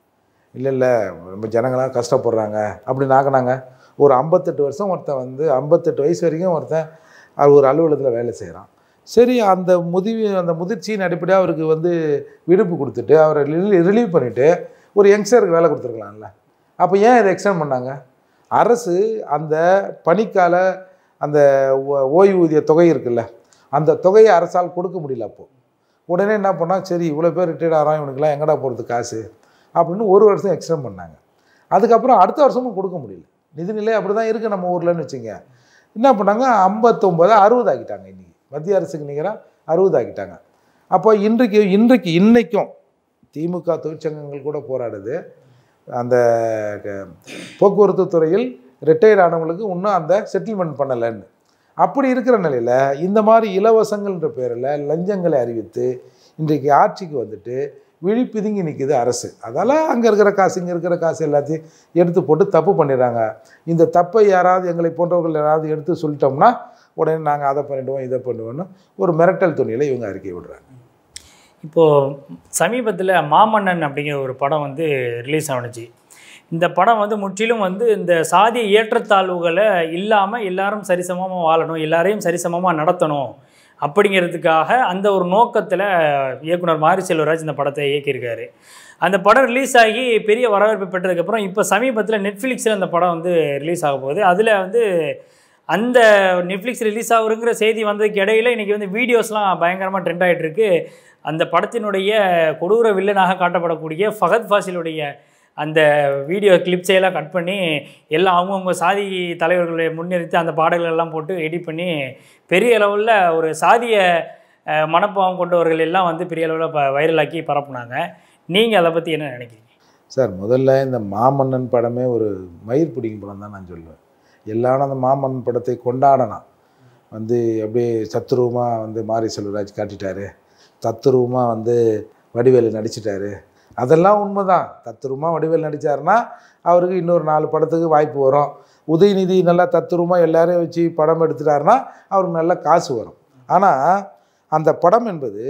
இல்லை இல்லை நம்ம ஜனங்களாம் கஷ்டப்படுறாங்க அப்படின்னு ஆக்குனாங்க ஒரு ஐம்பத்தெட்டு வருஷம் ஒருத்தன் வந்து ஐம்பத்தெட்டு வயசு வரைக்கும் ஒருத்தன் அவர் ஒரு அலுவலகத்தில் வேலை செய்கிறான் சரி அந்த முதிவு அந்த முதிர்ச்சியின் அடிப்படையாக அவருக்கு வந்து விடுப்பு கொடுத்துட்டு அவரை ரிலீவ் பண்ணிவிட்டு ஒரு யங்ஸ்டருக்கு வேலை கொடுத்துருக்கலாம்ல அப்போ ஏன் இதை எக்ஸ்டெண்ட் பண்ணாங்க அரசு அந்த பணிக்கால அந்த ஓ- ஓய்வூதிய தொகை இருக்குல்ல அந்த தொகையை அரசால் கொடுக்க முடியல அப்போது உடனே என்ன பண்ணால் சரி இவ்வளோ பேர் ரிட்டையர்ட் ஆகிறோம் இவனுக்குலாம் எங்கடா போகிறது காசு அப்படின்னு ஒரு வருஷம் எக்ஸ்டெண்ட் பண்ணாங்க அதுக்கப்புறம் அடுத்த வருஷமும் கொடுக்க முடியல நிதிநிலை அப்படி தான் இருக்குது நம்ம ஊர்லன்னு வச்சுங்க என்ன பண்ணாங்க ஐம்பத்தொம்பது அறுபது ஆக்கிட்டாங்க இன்றைக்கி மத்திய அரசுக்கு நிகராக அறுபது ஆக்கிட்டாங்க அப்போ இன்றைக்கு இன்றைக்கு இன்னைக்கும் திமுக தொழிற்சங்கங்கள் கூட போராடுது அந்த க- போக்குவரத்து துறையில் ரிட்டையர்ட் ஆனவங்களுக்கு இன்னும் அந்த செட்டில்மெண்ட் பண்ணலைன்னு அப்படி இருக்கிற நிலையில் இந்த மாதிரி இலவசங்கள்ன்ற பேரில் லஞ்சங்களை அறிவித்து இன்றைக்கு ஆட்சிக்கு வந்துட்டு விழி பிதுங்கி நிற்குது அரசு அதால் அங்கே இருக்கிற காசு இங்கே இருக்கிற காசு எல்லாத்தையும் எடுத்து போட்டு தப்பு பண்ணிடுறாங்க இந்த தப்பை யாராவது எங்களை போன்றவர்கள் யாராவது எடுத்து சொல்லிட்டோம்னா உடனே நாங்கள் அதை பண்ணிடுவோம் இதை பண்ணுவோம்னு ஒரு மிரட்டல் துணியில் இவங்க அறிக்கை விடுறாங்க இப்போது சமீபத்தில் மாமன்னன் அப்படிங்கிற ஒரு படம் வந்து ரிலீஸ் ஆனுச்சு இந்த படம் வந்து முற்றிலும் வந்து இந்த சாதிய ஏற்றத்தாழ்வுகளை இல்லாமல் எல்லாரும் சரிசமமாக வாழணும் எல்லாரையும் சரிசமமாக நடத்தணும் அப்படிங்கிறதுக்காக அந்த ஒரு நோக்கத்தில் இயக்குனர் மாரி செல்வராஜ் இந்த படத்தை இயக்கியிருக்காரு அந்த படம் ரிலீஸ் ஆகி பெரிய வரவேற்பு பெற்றதுக்கப்புறம் இப்போ சமீபத்தில் நெட்ஃப்ளிக்ஸில் அந்த படம் வந்து ரிலீஸ் ஆக போகுது அதில் வந்து அந்த நெட்ஃப்ளிக்ஸ் ரிலீஸ் ஆகுங்கிற செய்தி வந்ததுக்கு இடையில இன்றைக்கி வந்து வீடியோஸ்லாம் பயங்கரமாக ட்ரெண்ட் ஆகிட்டு இருக்கு அந்த படத்தினுடைய கொடூர வில்லனாக காட்டப்படக்கூடிய ஃபகத் ஃபாசிலுடைய அந்த வீடியோ கிளிப்ஸை எல்லாம் கட் பண்ணி எல்லாம் அவங்கவுங்க சாதி தலைவர்களை முன்னிறுத்தி அந்த பாடல்கள் எல்லாம் போட்டு எடிட் பண்ணி பெரிய அளவில் ஒரு சாதிய அஹ், மனப்பாவம் கொண்டவர்கள் எல்லாம் வந்து பெரிய அளவில் ப வைரலாக்கி பரப்புனாங்க நீங்கள் அதை பற்றி என்ன நினைக்கிறீங்க சார் முதல்ல இந்த மாமன்னன் படமே ஒரு மயிர் பிடிக்கும் படம் தான் நான் சொல்லுவேன் எல்லாரும் அந்த மாமன்னன் படத்தை கொண்டாடலாம் வந்து அப்படியே சத்துருவமாக வந்து மாரி செல்வராஜ் காட்டிட்டாரு தத்துருவமாக வந்து வடிவேலு நடிச்சிட்டாரு அதெல்லாம் உண்மைதான் தத்துருவமாக வடிவேல் நடித்தாருன்னா அவருக்கு இன்னொரு நாலு படத்துக்கு வாய்ப்பு வரும் உதயநிதி நல்லா தத்துருவமாக எல்லாரையும் வச்சு படம் எடுத்துட்டாருன்னா அவருக்கு நல்ல காசு வரும் ஆனால் அந்த படம் என்பது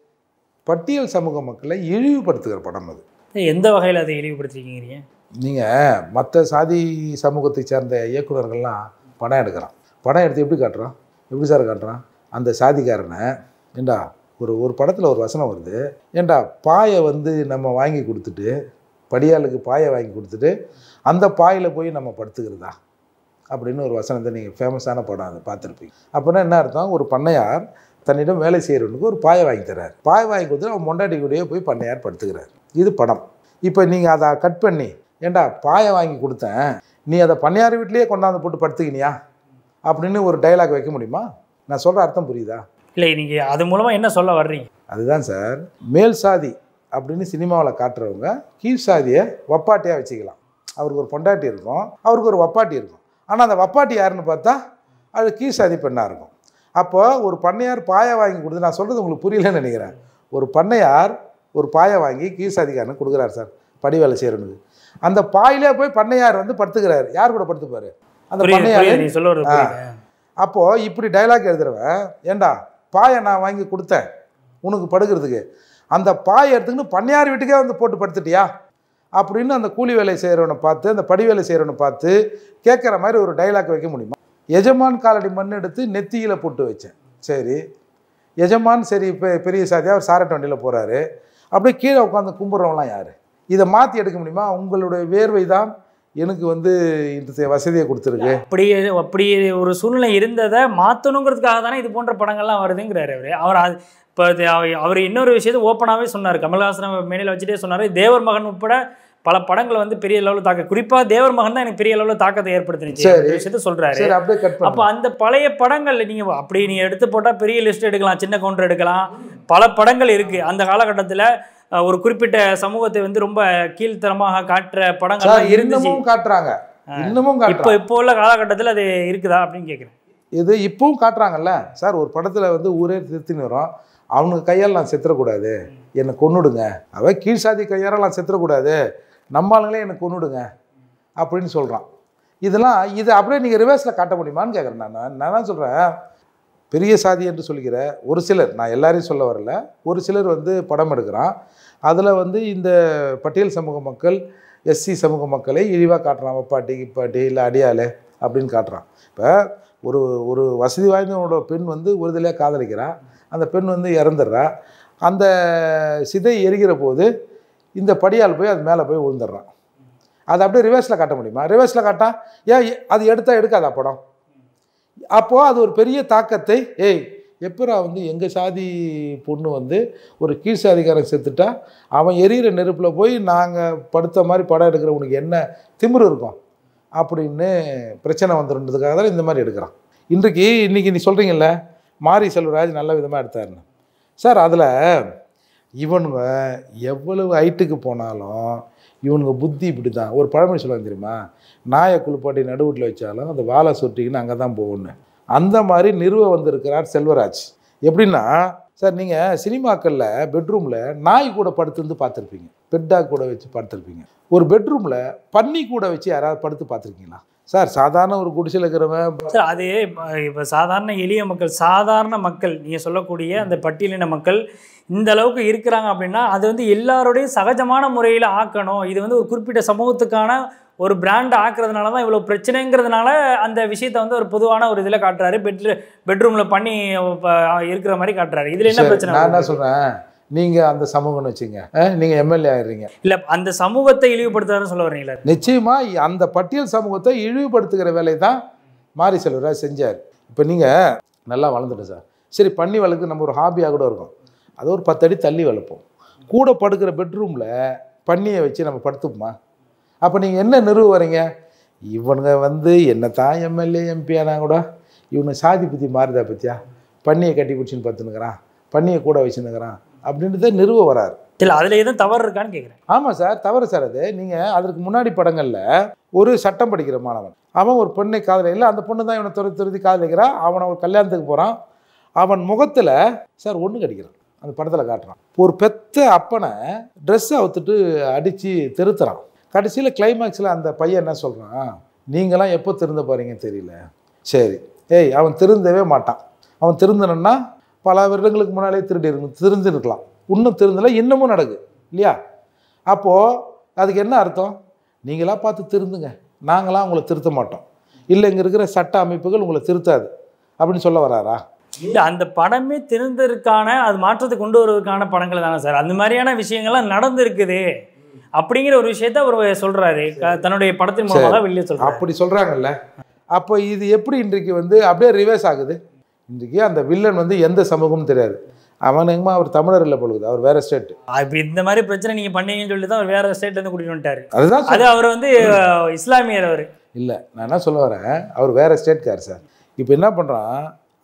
பட்டியல் சமூக மக்களை இழிவுபடுத்துகிற படம் அது எந்த வகையில் அதை இழிவுபடுத்திருக்கீங்க நீங்கள் மற்ற சாதி சமூகத்தை சேர்ந்த இயக்குனர்கள்லாம் படம் எடுக்கிறான் படம் எடுத்து எப்படி காட்டுறான் எப்படி சார் காட்டுறான் அந்த சாதிக்காரனை ஏண்டா ஒரு ஒரு படத்தில் ஒரு வசனம் வருது ஏண்டா பாயை வந்து நம்ம வாங்கி கொடுத்துட்டு படியாளுக்கு பாயை வாங்கி கொடுத்துட்டு அந்த பாயில் போய் நம்ம படுத்துக்கிறதா அப்படின்னு ஒரு வசனத்தை நீங்கள் ஃபேமஸான படம் அதை பார்த்துருப்பீங்க அப்படின்னா என்ன அர்த்தம் ஒரு பண்ணையார் தன்னிடம் வேலை செய்கிறவனுக்கு ஒரு பாயை வாங்கி தர்றார் பாய் வாங்கி கொடுத்துட்டு அவன் மொண்டாட்டி கூடயே போய் பண்ணையார் படுத்துக்கிறார் இது படம் இப்போ நீங்கள் அதை கட் பண்ணி ஏண்டா பாயை வாங்கி கொடுத்தேன் நீ அதை பண்ணையார் வீட்லேயே கொண்டாந்து போட்டு படுத்துக்கினியா அப்படின்னு ஒரு டைலாக் வைக்க முடியுமா நான் சொல்கிற அர்த்தம் புரியுதா இல்லை நீங்க அது மூலமா என்ன சொல்ல வர்றீங்க அதுதான் சார் மேல் சாதி அப்படின்னு சினிமாவில் காட்டுறவங்க கீழ் சாதியை வப்பாட்டியாக வச்சுக்கலாம் அவருக்கு ஒரு பொண்டாட்டி இருக்கும் அவருக்கு ஒரு வப்பாட்டி இருக்கும் ஆனால் அந்த வப்பாட்டி யாருன்னு பார்த்தா அது கீழ் சாதி பெண்ணாக இருக்கும் அப்போ ஒரு பண்ணையார் பாயை வாங்கி கொடுத்து நான் சொல்கிறது உங்களுக்கு புரியலன்னு நினைக்கிறேன் ஒரு பண்ணையார் ஒரு பாயை வாங்கி கீழ் சாதிக்காரனுக்கு கொடுக்குறாரு சார் படி வேலை செய்கிறவனுக்கு அந்த பாயிலே போய் பண்ணையார் வந்து படுத்துக்கிறாரு யார் கூட படுத்துப்பாரு அந்த புரியுது பண்ணையார் புரியுது நீ சொல்ல வர்றது புரியுது அப்போது இப்படி டைலாக் எழுதுறவன் ஏண்டா பாயை நான் வாங்கி கொடுத்தேன் உனக்கு படுக்கிறதுக்கு அந்த பாயை எடுத்துக்கின்னு பண்ணையார் வீட்டுக்கே வந்து போட்டு படுத்துட்டியா அப்படின்னு அந்த கூலி வேலை செய்கிறவனை பார்த்து அந்த படி வேலை செய்கிறவனை பார்த்து கேட்குற மாதிரி ஒரு டைலாக் வைக்க முடியுமா எஜமான் காலடி மண் எடுத்து நெத்தியில் போட்டு வச்சேன் சரி எஜமான் சரி பெ பெரிய சாதியாக அவர் சாரட் வண்டியில் போகிறாரு அப்படியே கீழே உட்காந்து கும்பிட்றவங்களாம் யார் இதை மாற்றி எடுக்க முடியுமா உங்களுடைய வேர்வை தான் எனக்கு வந்து இந்த வசதியை கொடுத்துருக்கு அப்படி அப்படி ஒரு சூழ்நிலை இருந்ததை மாற்றணுங்கிறதுக்காக தானே இது போன்ற படங்கள்லாம் வருதுங்கிறாரு அவர் அவர் அது இப்போ அவர் இன்னொரு விஷயத்தை ஓப்பனாகவே சொன்னார் கமல்ஹாசன் மேடையில் வச்சுட்டே சொன்னார் தேவர் மகன் உட்பட பல படங்கள் வந்து பெரிய லெவலில் தாக்க குறிப்பாக தேவர் மகன் தான் எனக்கு பெரிய லெவலில் தாக்கத்தை ஏற்படுத்தினுச்சு சரி. அந்த விஷயத்த சொல்றாரு சரி அப்படியே கட் அப்போ பண்ண அந்த பழைய படங்கள் நீங்க அப்படி நீங்க எடுத்து போட்டா பெரிய லிஸ்ட் எடுக்கலாம் சின்ன கவுண்டர் எடுக்கலாம் பல படங்கள் இருக்கு அந்த காலகட்டத்துல அஹ், ஒரு குறிப்பிட்ட சமூகத்தை வந்து ரொம்ப கீழ்த்தரமாக காட்டுற படங்கள்லாம் சார் இருந்துச்சு இன்னமும் காட்டுறாங்க இன்னமும் இப்போ காட்டுறாங்க இப்போ உள்ள காலகட்டத்துல அது இருக்குதா அப்படின்னு கேட்குறேன் இது இப்பவும் காட்டுறாங்கல்ல சார் ஒரு படத்துல வந்து ஊரே திருத்தின்னு வரும் அவனுக்கு கையால் நான் செத்துறக்கூடாது என்னை கொன்னுடுங்க அவ கீழ் சாதி கையால் நான் செத்துறக்கூடாது நம்ம ஆளுங்களே என்னை கொன்னுடுங்க அப்படின்னு சொல்றான் இதெல்லாம் இது அப்படியே நீங்கள் ரிவர்ஸில் காட்ட முடியுமான்னு கேட்குறேன் நான் நான் தான் சொல்கிறேன் பெரிய சாதி என்று சொல்கிற ஒரு சிலர் நான் எல்லாரையும் சொல்ல வரல ஒரு சிலர் வந்து படம் எடுக்கிறான் அதில் வந்து இந்த பட்டியல் சமூக மக்கள் எஸ்சி சமூக மக்களை இழிவாக காட்டுறான் வப்பாட்டி கிப்பாட்டி இல்லை அடியாளு அப்படின்னு காட்டுறான் இப்போ ஒரு ஒரு வசதி வாய்ந்தவனோட பெண் வந்து ஒருதலையாக காதலிக்கிறா அந்த பெண் வந்து இறந்துடுறா அந்த சிதை எரிகிற போது இந்த படியால் போய் அது மேலே போய் விழுந்துடுறான் அதை அப்படியே ரிவர்ஸில் காட்ட முடியுமா ரிவர்ஸில் காட்டா ஏன் எ- அது எடுத்தால் எடுக்காதா படம் அப்போது அது ஒரு பெரிய தாக்கத்தை ஏய் எப்பரா வந்து எங்கள் சாதி பொண்ணு வந்து ஒரு கீழ் சாதிக்காரன் செத்துட்டா அவன் எரியிற நெருப்பில் போய் நாங்கள் படுத்த மாதிரி படம் எடுக்கிற உனக்கு என்ன திமிரு இருக்கும் அப்படின்னு பிரச்சனை வந்துருன்றதுக்காக தான் இந்த மாதிரி எடுக்கிறான் இன்றைக்கு இன்றைக்கி நீ சொல்கிறீங்கல்ல மாரி செல்வராஜ் நல்ல விதமாக எடுத்தாருன்னு சார் அதில் இவனுங்க எவ்வளவு ஹைட்டுக்கு போனாலும் இவனுங்க புத்தி இப்படி தான் ஒரு பழமொழி சொல்லுவாங்க தெரியுமா நாயை குளிப்பாட்டி நடுவீட்டில் வச்சாலும் அந்த வாழை சுட்டிக்கின்னு அங்கே தான் போகணும் அந்த மாதிரி நிறுவ வந்திருக்கிறார் செல்வராஜ் எப்படின்னா சார் நீங்கள் சினிமாக்களில் பெட்ரூமில் நாய் கூட படுத்துருந்து பார்த்துருப்பீங்க பெட்டாக கூட வச்சு படுத்திருப்பீங்க ஒரு பெட்ரூமில் பன்னி கூட வச்சு யாராவது படுத்து பார்த்துருக்கீங்களா சார் சாதாரண ஒரு குடிசையில் இருக்கிறவன் சார் அது இப்போ சாதாரண எளிய மக்கள் சாதாரண மக்கள் நீங்கள் சொல்லக்கூடிய அந்த பட்டியலின மக்கள் இந்த அளவுக்கு இருக்கிறாங்க அப்படின்னா அது வந்து எல்லாரோடையும் சகஜமான முறையில் ஆக்கணும் இது வந்து ஒரு குறிப்பிட்ட சமூகத்துக்கான ஒரு பிராண்ட் ஆக்குறதுனால தான் இவ்வளோ பிரச்சனைங்கிறதுனால அந்த விஷயத்தை வந்து ஒரு பொதுவான ஒரு இதில் காட்டுறாரு பெட் பெட்ரூமில் பண்ணி அஹ், இருக்கிற மாதிரி காட்டுறாரு இதில் என்ன சரி, பிரச்சனை நான் என்ன வருது? சொல்கிறேன் நீங்கள் அந்த சமூகம்னு வச்சுங்க நீங்கள் எம்எல்ஏ ஆயிடுறீங்க இல்ல அந்த சமூகத்தை இழிவுபடுத்துறாருன்னு சொல்ல வரீங்களா நிச்சயமாக அந்த பட்டியல் சமூகத்தை இழிவுபடுத்துகிற வேலையை தான் மாரி செல்வராஜ் செஞ்சார் இப்போ நீங்கள் நல்லா வளர்ந்துட்டோம் சார் சரி பண்ணி வளர்க்கு நம்ம ஒரு ஹாபியாக கூட இருக்கும் அது ஒரு பத்தடி தள்ளி வளர்ப்போம் கூட படுக்கிற பெட்ரூமில் பன்னியை வச்சு நம்ம படுத்துப்போமா அப்போ நீங்கள் என்ன நிறுவ வரீங்க இவனுங்க வந்து என்ன தான் எம்எல்ஏ எம்பி ஆனா கூட இவனுக்கு சாதி புத்தி மாறுதா பத்தியா பன்னியை கட்டி பிடிச்சின்னு பத்துனுக்கிறான் பன்னியை கூட வச்சுன்னுக்கிறான் அப்படின்றத நிறுவ வராரு இல்ல அதுல எதுவும் தவறு இருக்கான்னு கேட்குறேன் ஆமாம் சார் தவறு சார் அது நீங்கள் அதற்கு முன்னாடி படங்களில் ஒரு சட்டம் படிக்கிற மாணவன் அவன் ஒரு பெண்ணை காதலிக்கல அந்த பொண்ணு தான் இவனை துரத்தி துரத்தி காதலிக்கிறான் அவனை ஒரு கல்யாணத்துக்கு போகிறான் அவன் முகத்தில் சார் ஒன்று கடிக்கிறான் அந்த படத்தில் காட்டுறான் ஒரு பெத்த அப்பனை ட்ரெஸ்ஸை அவுத்துட்டு அடித்து தெருத்துறான் கடைசியில் கிளைமேக்ஸில் அந்த பையன் என்ன சொல்கிறான் நீங்களாம் எப்போ திருந்த போகிறீங்கன்னு தெரியல சரி ஏய் அவன் திருந்தவே மாட்டான் அவன் திருந்தணுன்னா பல வருடங்களுக்கு முன்னாலே திருடி இருக்கணும் திருந்திருக்கலாம் இன்னும் திருந்தலை இன்னமும் நடக்குது இல்லையா அப்போது அதுக்கு என்ன அர்த்தம் நீங்களாக பார்த்து திருந்துங்க நாங்களாம் உங்களை திருத்த மாட்டோம் இல்லை இங்கே இருக்கிற சட்ட அமைப்புகள் உங்களை திருத்தாது அப்படின்னு சொல்ல வராரா இல்ல அந்த படமே திருந்ததற்கான அது மாற்றத்தை கொண்டு வருவதற்கான படங்கள் தானே சார் அந்த மாதிரியான விஷயங்கள்லாம் நடந்திருக்குது அப்படிங்கிற ஒரு விஷயத்த அவர் சொல்றாரு க- தன்னுடைய படத்தின் மூலமாக வெளியே சொல்றாரு அப்படி சொல்கிறாங்கல்ல அப்போ இது எப்படி இன்றைக்கு வந்து அப்படியே ரிவர்ஸ் ஆகுது இன்றைக்கு அந்த வில்லன் வந்து எந்த சமூகமும் தெரியாது அவன் எங்கம்மா அவர் தமிழர் இல்லை பொழுது அவர் வேற ஸ்டேட் இப்ப இந்த மாதிரி பிரச்சனை நீங்க பண்ணீங்கன்னு சொல்லி தான் அவர் வேற ஸ்டேட்ல இருந்து கூட்டிட்டு வந்துட்டாரு அதுதான் அது அவர் வந்து அஹ், இஸ்லாமியர் அவர் இல்லை நான் என்ன சொல்ல வரேன் அவர் வேற ஸ்டேட்கார் சார் இப்போ என்ன பண்ணுறான்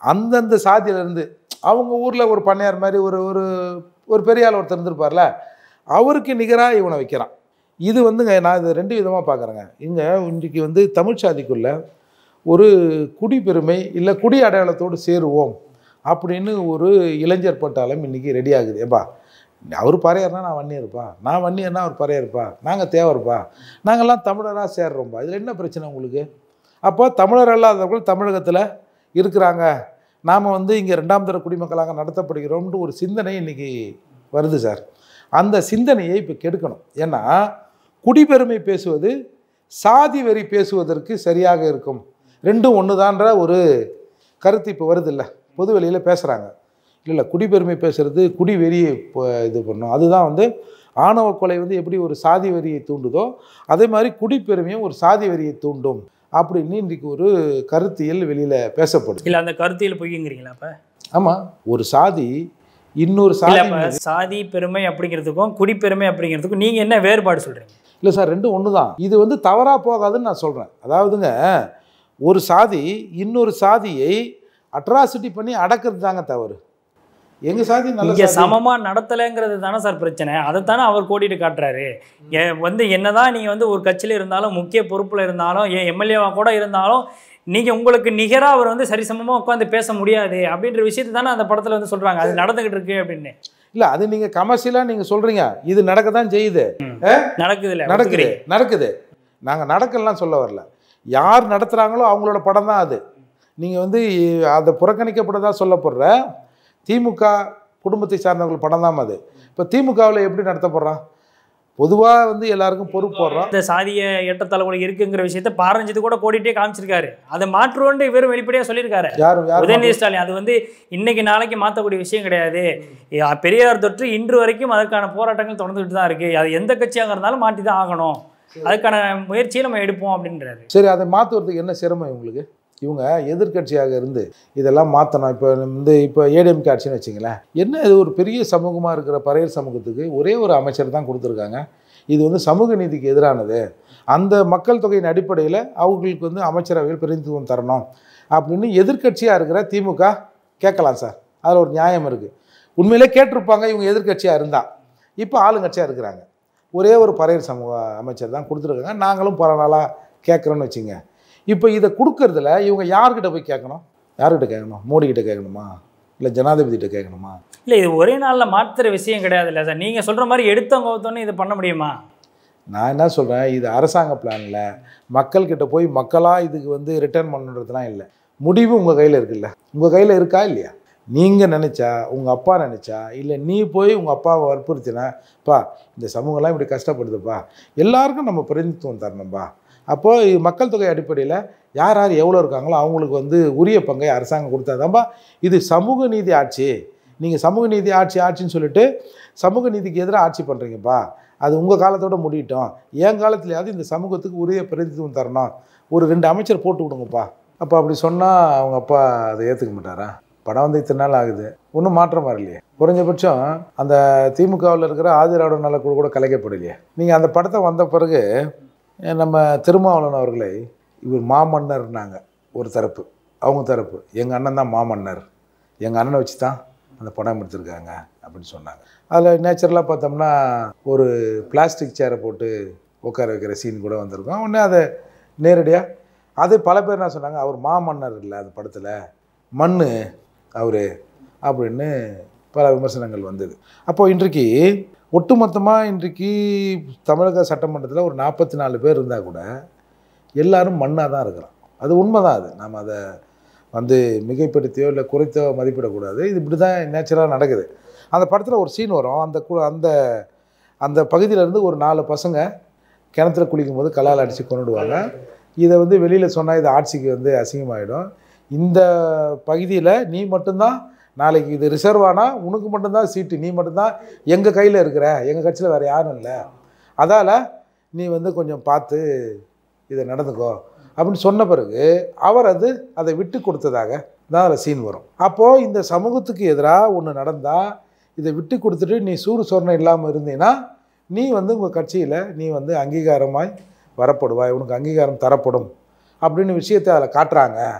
அந்தந்த சாதியிலேருந்து அவங்க ஊரில் ஒரு பண்ணையார் மாதிரி ஒரு ஒரு ஒரு பெரிய ஆள் ஒருத்தர் இருந்திருப்பார்ல அவருக்கு நிகராக இவனை வைக்கிறான் இது வந்துங்க நான் இது ரெண்டு விதமாக பார்க்குறேங்க இங்கே இன்றைக்கி வந்து தமிழ் சாதிக்குள்ள ஒரு குடி பெருமை இல்லை குடி அடையாளத்தோடு சேருவோம் அப்படின்னு ஒரு இளைஞர் பட்டாளம் இன்றைக்கி ரெடி ஆகுது ஏப்பா அவர் பறையர்னா நான் வன்னியர்ப்பா நான் வன்னியர்னா அவர் பறையர்ப்பா நாங்கள் தேவர்ப்பா நாங்கள்லாம் தமிழராக சேர்றோம்ப்பா இதில் என்ன பிரச்சனை உங்களுக்கு அப்போ தமிழர் அல்லாதவர்கள் தமிழகத்தில் இருக்கிறாங்க நாம் வந்து இங்கே ரெண்டாம் தர குடிமக்களாக நடத்தப்படுகிறோம்னு ஒரு சிந்தனை இன்றைக்கி வருது சார் அந்த சிந்தனையை இப்போ கெடுக்கணும் ஏன்னா குடிபெருமை பேசுவது சாதி வெறி பேசுவதற்கு சரியாக இருக்கும் ரெண்டும் ஒன்று தான்ற ஒரு கருத்து இப்போ வருது இல்லை பொது வெளியில் பேசுகிறாங்க இல்லை இல்லை குடிபெருமை பேசுகிறது குடி வெறியை இப்போ இது பண்ணும் அதுதான் வந்து ஆணவ கொலை வந்து எப்படி ஒரு சாதி வெறியை தூண்டுதோ அதே மாதிரி குடிப்பெருமையும் ஒரு சாதி வெறியை தூண்டும் அப்படின்னு இன்றைக்கி ஒரு கருத்தியல் வெளியில் பேசப்படுது இல்ல அந்த கருத்தியல் பொய்யுங்கிறீங்களா அப்ப ஆமாம் ஒரு சாதி இன்னொரு இல்ல சாதி அப்ப சாதி பெருமை அப்படிங்கிறதுக்கும் குடிப்பெருமை அப்படிங்கிறதுக்கும் நீங்க என்ன வேறுபாடு சொல்றீங்க இல்லை சார் ரெண்டும் ஒன்று தான் இது வந்து தவறாக போகாதுன்னு நான் சொல்கிறேன் அதாவதுங்க ஒரு சாதி இன்னொரு சாதியை அட்ராசிட்டி பண்ணி அடக்கிறது தாங்க தவறு எங்கள் சாதி நல்ல இங்க சாதி சமமா நடத்தலைங்கிறது தானே சார் பிரச்சனை அதைத்தானே அவர் கோடிட்டு காட்டுறாரு ஏ- வந்து என்னதான் நீங்க வந்து ஒரு கட்சியில இருந்தாலும் முக்கிய பொறுப்புல இருந்தாலும் ஏன் எம்எல்ஏவா கூட இருந்தாலும் நீங்க உங்களுக்கு நிகரா அவர் வந்து சரிசமமா உட்காந்து பேச முடியாது அப்படின்ற விஷயத்தை தானே அந்த படத்துல வந்து சொல்றாங்க அது நடந்துகிட்டு இருக்கு அப்படின்னு இல்லை அது நீங்கள் கமர்ஷியலாக நீங்கள் சொல்கிறீங்க இது நடக்க தான் செய்யுது நடக்குது இல்ல நடக்குது நடக்குது நாங்கள் நடக்கலாம் சொல்ல வரல யார் நடத்துகிறாங்களோ அவங்களோட படம் தான் அது நீங்கள் வந்து அதை புறக்கணிக்கப்பட்டதாக சொல்லப்படுற திமுக குடும்பத்தை சார்ந்தவர்கள் படம் தான் அது இப்போ திமுகவில் எப்படி நடத்தப்படுறான் பொதுவாக வந்து எல்லாருக்கும் பொறுப்பு போடுறோம் இந்த சாதிய ஏற்றத்தாழ்வுகள் இருக்குங்கிற விஷயத்த பாரஞ்சித்து கூட கோடிட்டே காமிச்சிருக்காரு அதை மாற்றுவோன்ட்டு இவரும் வெளிப்படையா சொல்லியிருக்காரு யாரும் யாரும் உதயநிதி ஸ்டாலின் அது வந்து இன்னைக்கு நாளைக்கு மாற்றக்கூடிய விஷயம் கிடையாது யா- பெரியார் தொற்று இன்று வரைக்கும் அதற்கான போராட்டங்கள் தொடர்ந்துகிட்டு தான் இருக்கு அது எந்த கட்சியாக இருந்தாலும் மாற்றி தான் ஆகணும் அதுக்கான முயற்சியை நம்ம எடுப்போம் அப்படின்றாரு சரி அதை மாற்றுறதுக்கு என்ன சிரமம் இவங்களுக்கு இவங்க எதிர்க்கட்சியாக இருந்து இதெல்லாம் மாற்றணும் இப்போ வந்து இப்போ ஏடிஎம்கே ஆட்சின்னு வச்சிங்களேன் என்ன இது ஒரு பெரிய சமூகமாக இருக்கிற பறையர் சமூகத்துக்கு ஒரே ஒரு அமைச்சர் தான் கொடுத்துருக்காங்க இது வந்து சமூக நீதிக்கு எதிரானது அந்த மக்கள் தொகையின் அடிப்படையில் அவங்களுக்கு வந்து அமைச்சரவையில் பிரதிநிதித்துவம் தரணும் அப்படின்னு எதிர்க்கட்சியாக இருக்கிற திமுக கேட்கலாம் சார் அதில் ஒரு நியாயம் இருக்குது உண்மையிலே கேட்டிருப்பாங்க இவங்க எதிர்க்கட்சியாக இருந்தால் இப்போ ஆளுங்கட்சியாக இருக்கிறாங்க ஒரே ஒரு பறையர் சமூக அமைச்சர் தான் கொடுத்துருக்காங்க நாங்களும் பல நாளாக கேட்குறோன்னு வச்சுங்க இப்போ இதை கொடுக்கறதுல இவங்க யார்கிட்ட போய் கேட்கணும் யார்கிட்ட கேட்கணும் மோடி கிட்ட கேட்கணுமா இல்லை ஜனாதிபதிகிட்ட கேட்கணுமா இல்லை இது ஒரே நாளில் மாற்றுற விஷயம் கிடையாது இல்லை சார் நீங்கள் சொல்கிற மாதிரி எடுத்தவங்க ஒருத்தவொன்னே இதை பண்ண முடியுமா நான் என்ன சொல்கிறேன் இது அரசாங்க பிளானில் மக்கள்கிட்ட போய் மக்களாக இதுக்கு வந்து ரிட்டர்ன் பண்ணுறதுலாம் இல்லை முடிவு உங்கள் கையில் இருக்குல்ல உங்கள் கையில் இருக்கா இல்லையா நீங்கள் நினச்சா உங்கள் அப்பா நினச்சா இல்லை நீ போய் உங்கள் அப்பாவை வற்புறுத்தினா பா இந்த சமூகம்லாம் இப்படி கஷ்டப்படுதுப்பா எல்லாருக்கும் நம்ம பிரதிநிதித்துவம் தரணும்பா அப்போது மக்கள் தொகை அடிப்படையில் யார் யார் எவ்வளோ இருக்காங்களோ அவங்களுக்கு வந்து உரிய பங்கை அரசாங்கம் கொடுத்தாதான்பா இது சமூக நீதி ஆட்சி நீங்கள் சமூக நீதி ஆட்சி ஆட்சின்னு சொல்லிட்டு சமூக நீதிக்கு எதிராக ஆட்சி பண்ணுறீங்கப்பா அது உங்கள் காலத்தோட முடியட்டும் என் காலத்துலையாவது இந்த சமூகத்துக்கு உரிய பிரதிநிதித்துவம் தரணும் ஒரு ரெண்டு அமைச்சர் போட்டு விடுங்கப்பா அப்போ அப்படி சொன்னால் அவங்க அப்பா அதை ஏற்றுக்க மாட்டாரா படம் வந்து இத்தனை நாள் ஆகுது ஒன்றும் மாற்றம் வரலையே குறைஞ்சபட்சம் அந்த திமுகவில் இருக்கிற ஆதிராவிட நலக்குழு கூட கலைக்கப்படலையே நீங்கள் அந்த படத்தை வந்த பிறகு அஹ், நம்ம திருமாவளவன் அவர்களை இவர் மாமன்னர்னாங்க ஒரு தரப்பு அவங்க தரப்பு எங்கள் அண்ணன் தான் மாமன்னர் எங்கள் அண்ணனை வச்சு தான் அந்த படம் எடுத்திருக்காங்க அப்படின்னு சொன்னாங்க அதில் நேச்சுரலாக பார்த்தோம்னா ஒரு பிளாஸ்டிக் சேரை போட்டு உட்கார வைக்கிற சீன் கூட வந்திருக்கும் உடனே அதை நேரடியாக அது பல பேர் என்ன சொன்னாங்க அவர் மாமன்னர் இல்லை அந்த படத்தில் மண் அவர் அப்படின்னு பல விமர்சனங்கள் வந்தது அப்போ இன்றைக்கு ஒட்டுமொத்தமாக இன்றைக்கு தமிழக சட்டமன்றத்தில் ஒரு நாற்பத்தி நாலு பேர் இருந்தால் கூட எல்லாரும் மண்ணாக தான் இருக்கிறோம் அது உண்மை தான் அது நம்ம அதை வந்து மிகைப்படுத்தியோ இல்லை குறைத்தோ மதிப்பிடக்கூடாது இது இப்படி தான் நேச்சுரலாக நடக்குது அந்த படத்தில் ஒரு சீன் வரும் அந்த கு- அந்த அந்த பகுதியிலேருந்து ஒரு நாலு பசங்க கிணத்துல குளிக்கும் போது கல்லால் அடித்து கொண்டுடுவாங்க இதை வந்து வெளியில் சொன்னால் இது ஆட்சிக்கு வந்து அசிங்கமாயிடும் இந்த பகுதியில் நீ மட்டும்தான் நாளைக்கு இது ரிசர்வ் ஆனால் உனக்கு மட்டும்தான் சீட்டு நீ மட்டும்தான் எங்கள் கையில் இருக்கிற எங்கள் கட்சியில் வேறு யாரும் இல்லை அதால் நீ வந்து கொஞ்சம் பார்த்து இதை நடந்துக்கோ அப்படின்னு சொன்ன பிறகு அவர் அது அதை விட்டு கொடுத்ததாக தான் அதில் சீன் வரும் அப்போது இந்த சமூகத்துக்கு எதிராக ஒன்று நடந்தால் இதை விட்டு கொடுத்துட்டு நீ சூடு சொரணை இல்லாமல் இருந்தீன்னா நீ வந்து உங்கள் கட்சியில் நீ வந்து அங்கீகாரமாய் வரப்படுவாய் உனக்கு அங்கீகாரம் தரப்படும் அப்படின்னு விஷயத்தை அதில் காட்டுறாங்க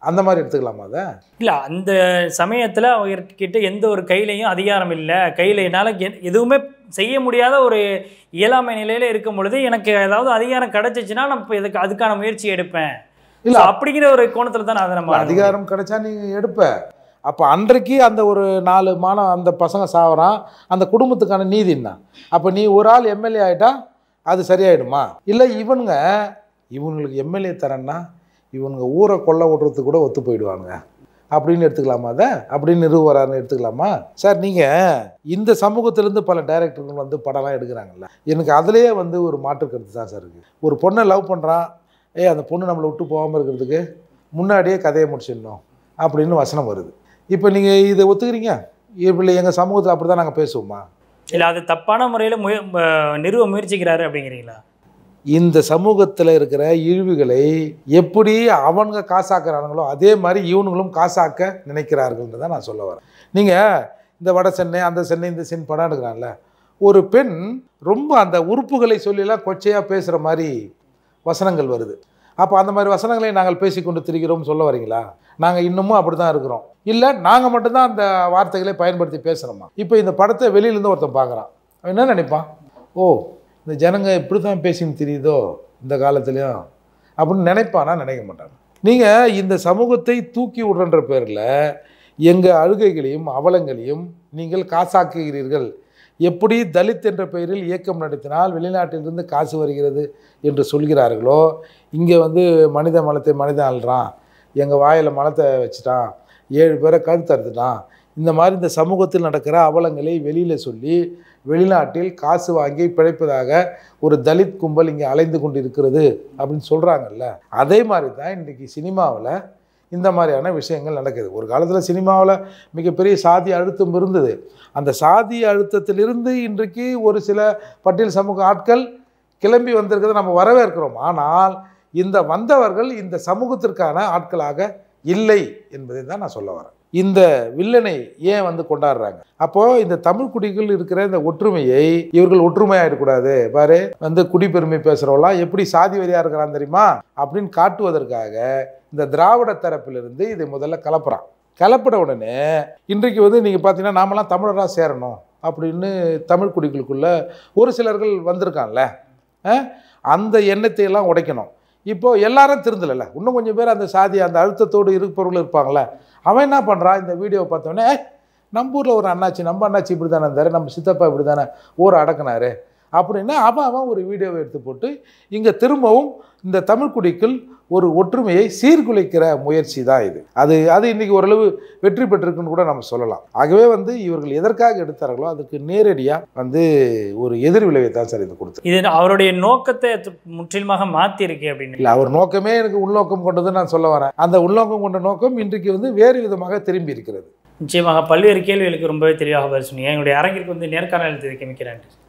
அந்த மாதிரி எடுத்துக்கலாமா அதை இல்லை அந்த சமயத்தில் அவர்கிட்ட எந்த ஒரு கையிலையும் அதிகாரம் இல்லை கையில் என்னால் எ- எதுவுமே செய்ய முடியாத ஒரு இயலாமை நிலையில் இருக்கும் பொழுது எனக்கு ஏதாவது அதிகாரம் கிடைச்சிச்சுன்னா நான் இப்போ இதுக்கு அதுக்கான முயற்சி எடுப்பேன் இல்ல. இல்லை அப்படிங்கிற ஒரு கோணத்தில் தான் அதை நம்ம அதிகாரம் கிடைச்சா நீங்கள் எடுப்ப அப்போ அன்றைக்கு அந்த ஒரு நாலு மானம் அந்த பசங்க சாவறான் அந்த குடும்பத்துக்கான நீதி என்ன அப்போ நீ ஒரு ஆள் எம்எல்ஏ ஆகிட்டா அது சரியாயிடுமா இல்லை இவனுங்க இவனுங்களுக்கு எம்எல்ஏ தரேன்னா இவனுங்க ஊரை கொல்ல விடுறதுக்கு கூட ஒத்து போயிடுவானுங்க அப்படின்னு எடுத்துக்கலாமா அதை அப்படின்னு நிறுவரான்னு எடுத்துக்கலாமா சார் நீங்கள் இந்த சமூகத்திலேருந்து பல டைரக்டர்கள் வந்து படம்லாம் எடுக்கிறாங்கல்ல எனக்கு அதுலேயே வந்து ஒரு மாற்று கருத்து தான் சார் இருக்குது ஒரு பொண்ணை லவ் பண்ணுறான் ஏய் அந்த பொண்ணு நம்மளை விட்டு போகாமல் இருக்கிறதுக்கு முன்னாடியே கதையை முடிச்சிடணும் அப்படின்னு வசனம் வருது இப்போ நீங்கள் இதை ஒத்துக்கிறீங்க இப்படி எங்கள் சமூகத்தில் அப்படி தான் நாங்கள் பேசுவோமா இல்லை அது தப்பான முறையில் முய ம- நிறுவ முயற்சிக்கிறாரு அப்படிங்கிறீங்களா இந்த சமூகத்தில் இருக்கிற இழிவுகளை எப்படி அவனுங்க காசாக்குறானுங்களோ அதே மாதிரி இவனுங்களும் காசாக்க நினைக்கிறார்கள்ன்றதை நான் சொல்ல வரேன் நீங்கள் இந்த வட சென்னை அந்த சென்னை இந்த சென் படம் எடுக்கிறான்ல ஒரு பெண் ரொம்ப அந்த உறுப்புகளை சொல்லிலாம் கொச்சையாக பேசுகிற மாதிரி வசனங்கள் வருது அப்போ அந்த மாதிரி வசனங்களை நாங்கள் பேசிக்கொண்டு திரிகிறோம் சொல்ல வரீங்களா நாங்கள் இன்னமும் அப்படி தான் இருக்கிறோம் இல்லை நாங்கள் மட்டும்தான் அந்த வார்த்தைகளை பயன்படுத்தி பேசுகிறோமா இப்போ இந்த படத்தை வெளியிலேருந்து ஒருத்தன் பார்க்குறான் அவன் என்ன நினைப்பான் ஓ இந்த ஜனங்க இப்படி தான் பேசின்னு தெரியுதோ இந்த காலத்துலேயும் அப்படின்னு நினைப்பானா நினைக்க மாட்டாங்க நீங்கள் இந்த சமூகத்தை தூக்கி விடுறன்ற பேரில் எங்கள் அழுகைகளையும் அவலங்களையும் நீங்கள் காசாக்குகிறீர்கள் எப்படி தலித் என்ற பெயரில் இயக்கம் நடத்தினால் வெளிநாட்டிலிருந்து காசு வருகிறது என்று சொல்கிறார்களோ இங்கே வந்து மனித மலத்தை மனிதன் அள்ளுறான் எங்கள் வாயில் மலத்தை வச்சுட்டான் ஏழு பேரை கழுத்து அறுத்துட்டான் இந்த மாதிரி இந்த சமூகத்தில் நடக்கிற அவலங்களை வெளியில் சொல்லி வெளிநாட்டில் காசு வாங்கி பிழைப்பதாக ஒரு தலித் கும்பல் இங்கே அலைந்து கொண்டு இருக்கிறது அப்படின்னு சொல்கிறாங்கல்ல அதே மாதிரி தான் இன்றைக்கி சினிமாவில் இந்த மாதிரியான விஷயங்கள் நடக்குது ஒரு காலத்தில் சினிமாவில் மிகப்பெரிய சாதி அழுத்தம் இருந்தது அந்த சாதி அழுத்தத்திலிருந்து இன்றைக்கு ஒரு சில பட்டியல் சமூக ஆட்கள் கிளம்பி வந்திருக்கிறத நம்ம வரவேற்கிறோம் ஆனால் இந்த வந்தவர்கள் இந்த சமூகத்திற்கான ஆட்களாக இல்லை என்பதை தான் நான் சொல்ல வரேன் இந்த வில்லனை ஏன் வந்து கொண்டாடுறாங்க அப்போது இந்த தமிழ் குடிகள் இருக்கிற இந்த ஒற்றுமையை இவர்கள் ஒற்றுமையாயிடக்கூடாது பாரு வந்து குடிப்பெருமை பேசுகிறவங்களாம் எப்படி சாதி வரியாக இருக்கிறான் தெரியுமா அப்படின்னு காட்டுவதற்காக இந்த திராவிட தரப்பிலிருந்து இதை முதல்ல கலப்புறான் கலப்பட உடனே இன்றைக்கு வந்து நீங்கள் பார்த்தீங்கன்னா நாமெல்லாம் தமிழராக சேரணும் அப்படின்னு தமிழ் குடிகளுக்குள்ள ஒரு சிலர்கள் வந்திருக்கான்ல அஹ், அந்த எண்ணத்தை எல்லாம் உடைக்கணும் இப்போ எல்லாரும் திருந்தலைல்ல இன்னும் கொஞ்சம் பேர் அந்த சாதி அந்த அழுத்தத்தோடு இருப்பவர்கள் இருப்பாங்களே அவன் என்ன பண்ணுறான் இந்த வீடியோவை பார்த்தோன்னே "ஏய், நம்ம ஊரில் ஒரு அண்ணாச்சி நம்ம அண்ணாச்சி இப்படி தானே இருந்தார் நம்ம சித்தப்பா இப்படி தானே ஊரை அடக்குனாரு அப்படின்னு அவன் அவன் ஒரு வீடியோவை எடுத்து போட்டு இங்கே திரும்பவும் இந்த தமிழ் குடிக்குள் ஒரு ஒற்றுமையை சீர்குலைக்கிற முயற்சி தான் இது அது அது இன்னைக்கு ஓரளவு வெற்றி பெற்றிருக்குன்னு கூட நம்ம சொல்லலாம் ஆகவே வந்து இவர்கள் எதற்காக எடுத்தார்களோ அதுக்கு நேரடியாக வந்து ஒரு எதிர் விளைவை தான் சார் இது கொடுத்து இது அவருடைய நோக்கத்தை து- முற்றிலுமாக மாற்றிருக்கு அப்படின்னு இல்லை அவர் நோக்கமே எனக்கு உள்நோக்கம் கொண்டதுன்னு நான் சொல்ல வரேன் அந்த உள்நோக்கம் கொண்ட நோக்கம் இன்றைக்கு வந்து வேறு விதமாக திரும்பி இருக்கிறது நிச்சயமாக பல்வேறு கேள்விகளுக்கு ரொம்பவே தெளிவாக பதில் சொன்னீங்க எங்களுடைய அரங்கிற்கு வந்து நேர்காணல் தெரிவிக்க மிக்கிறேன்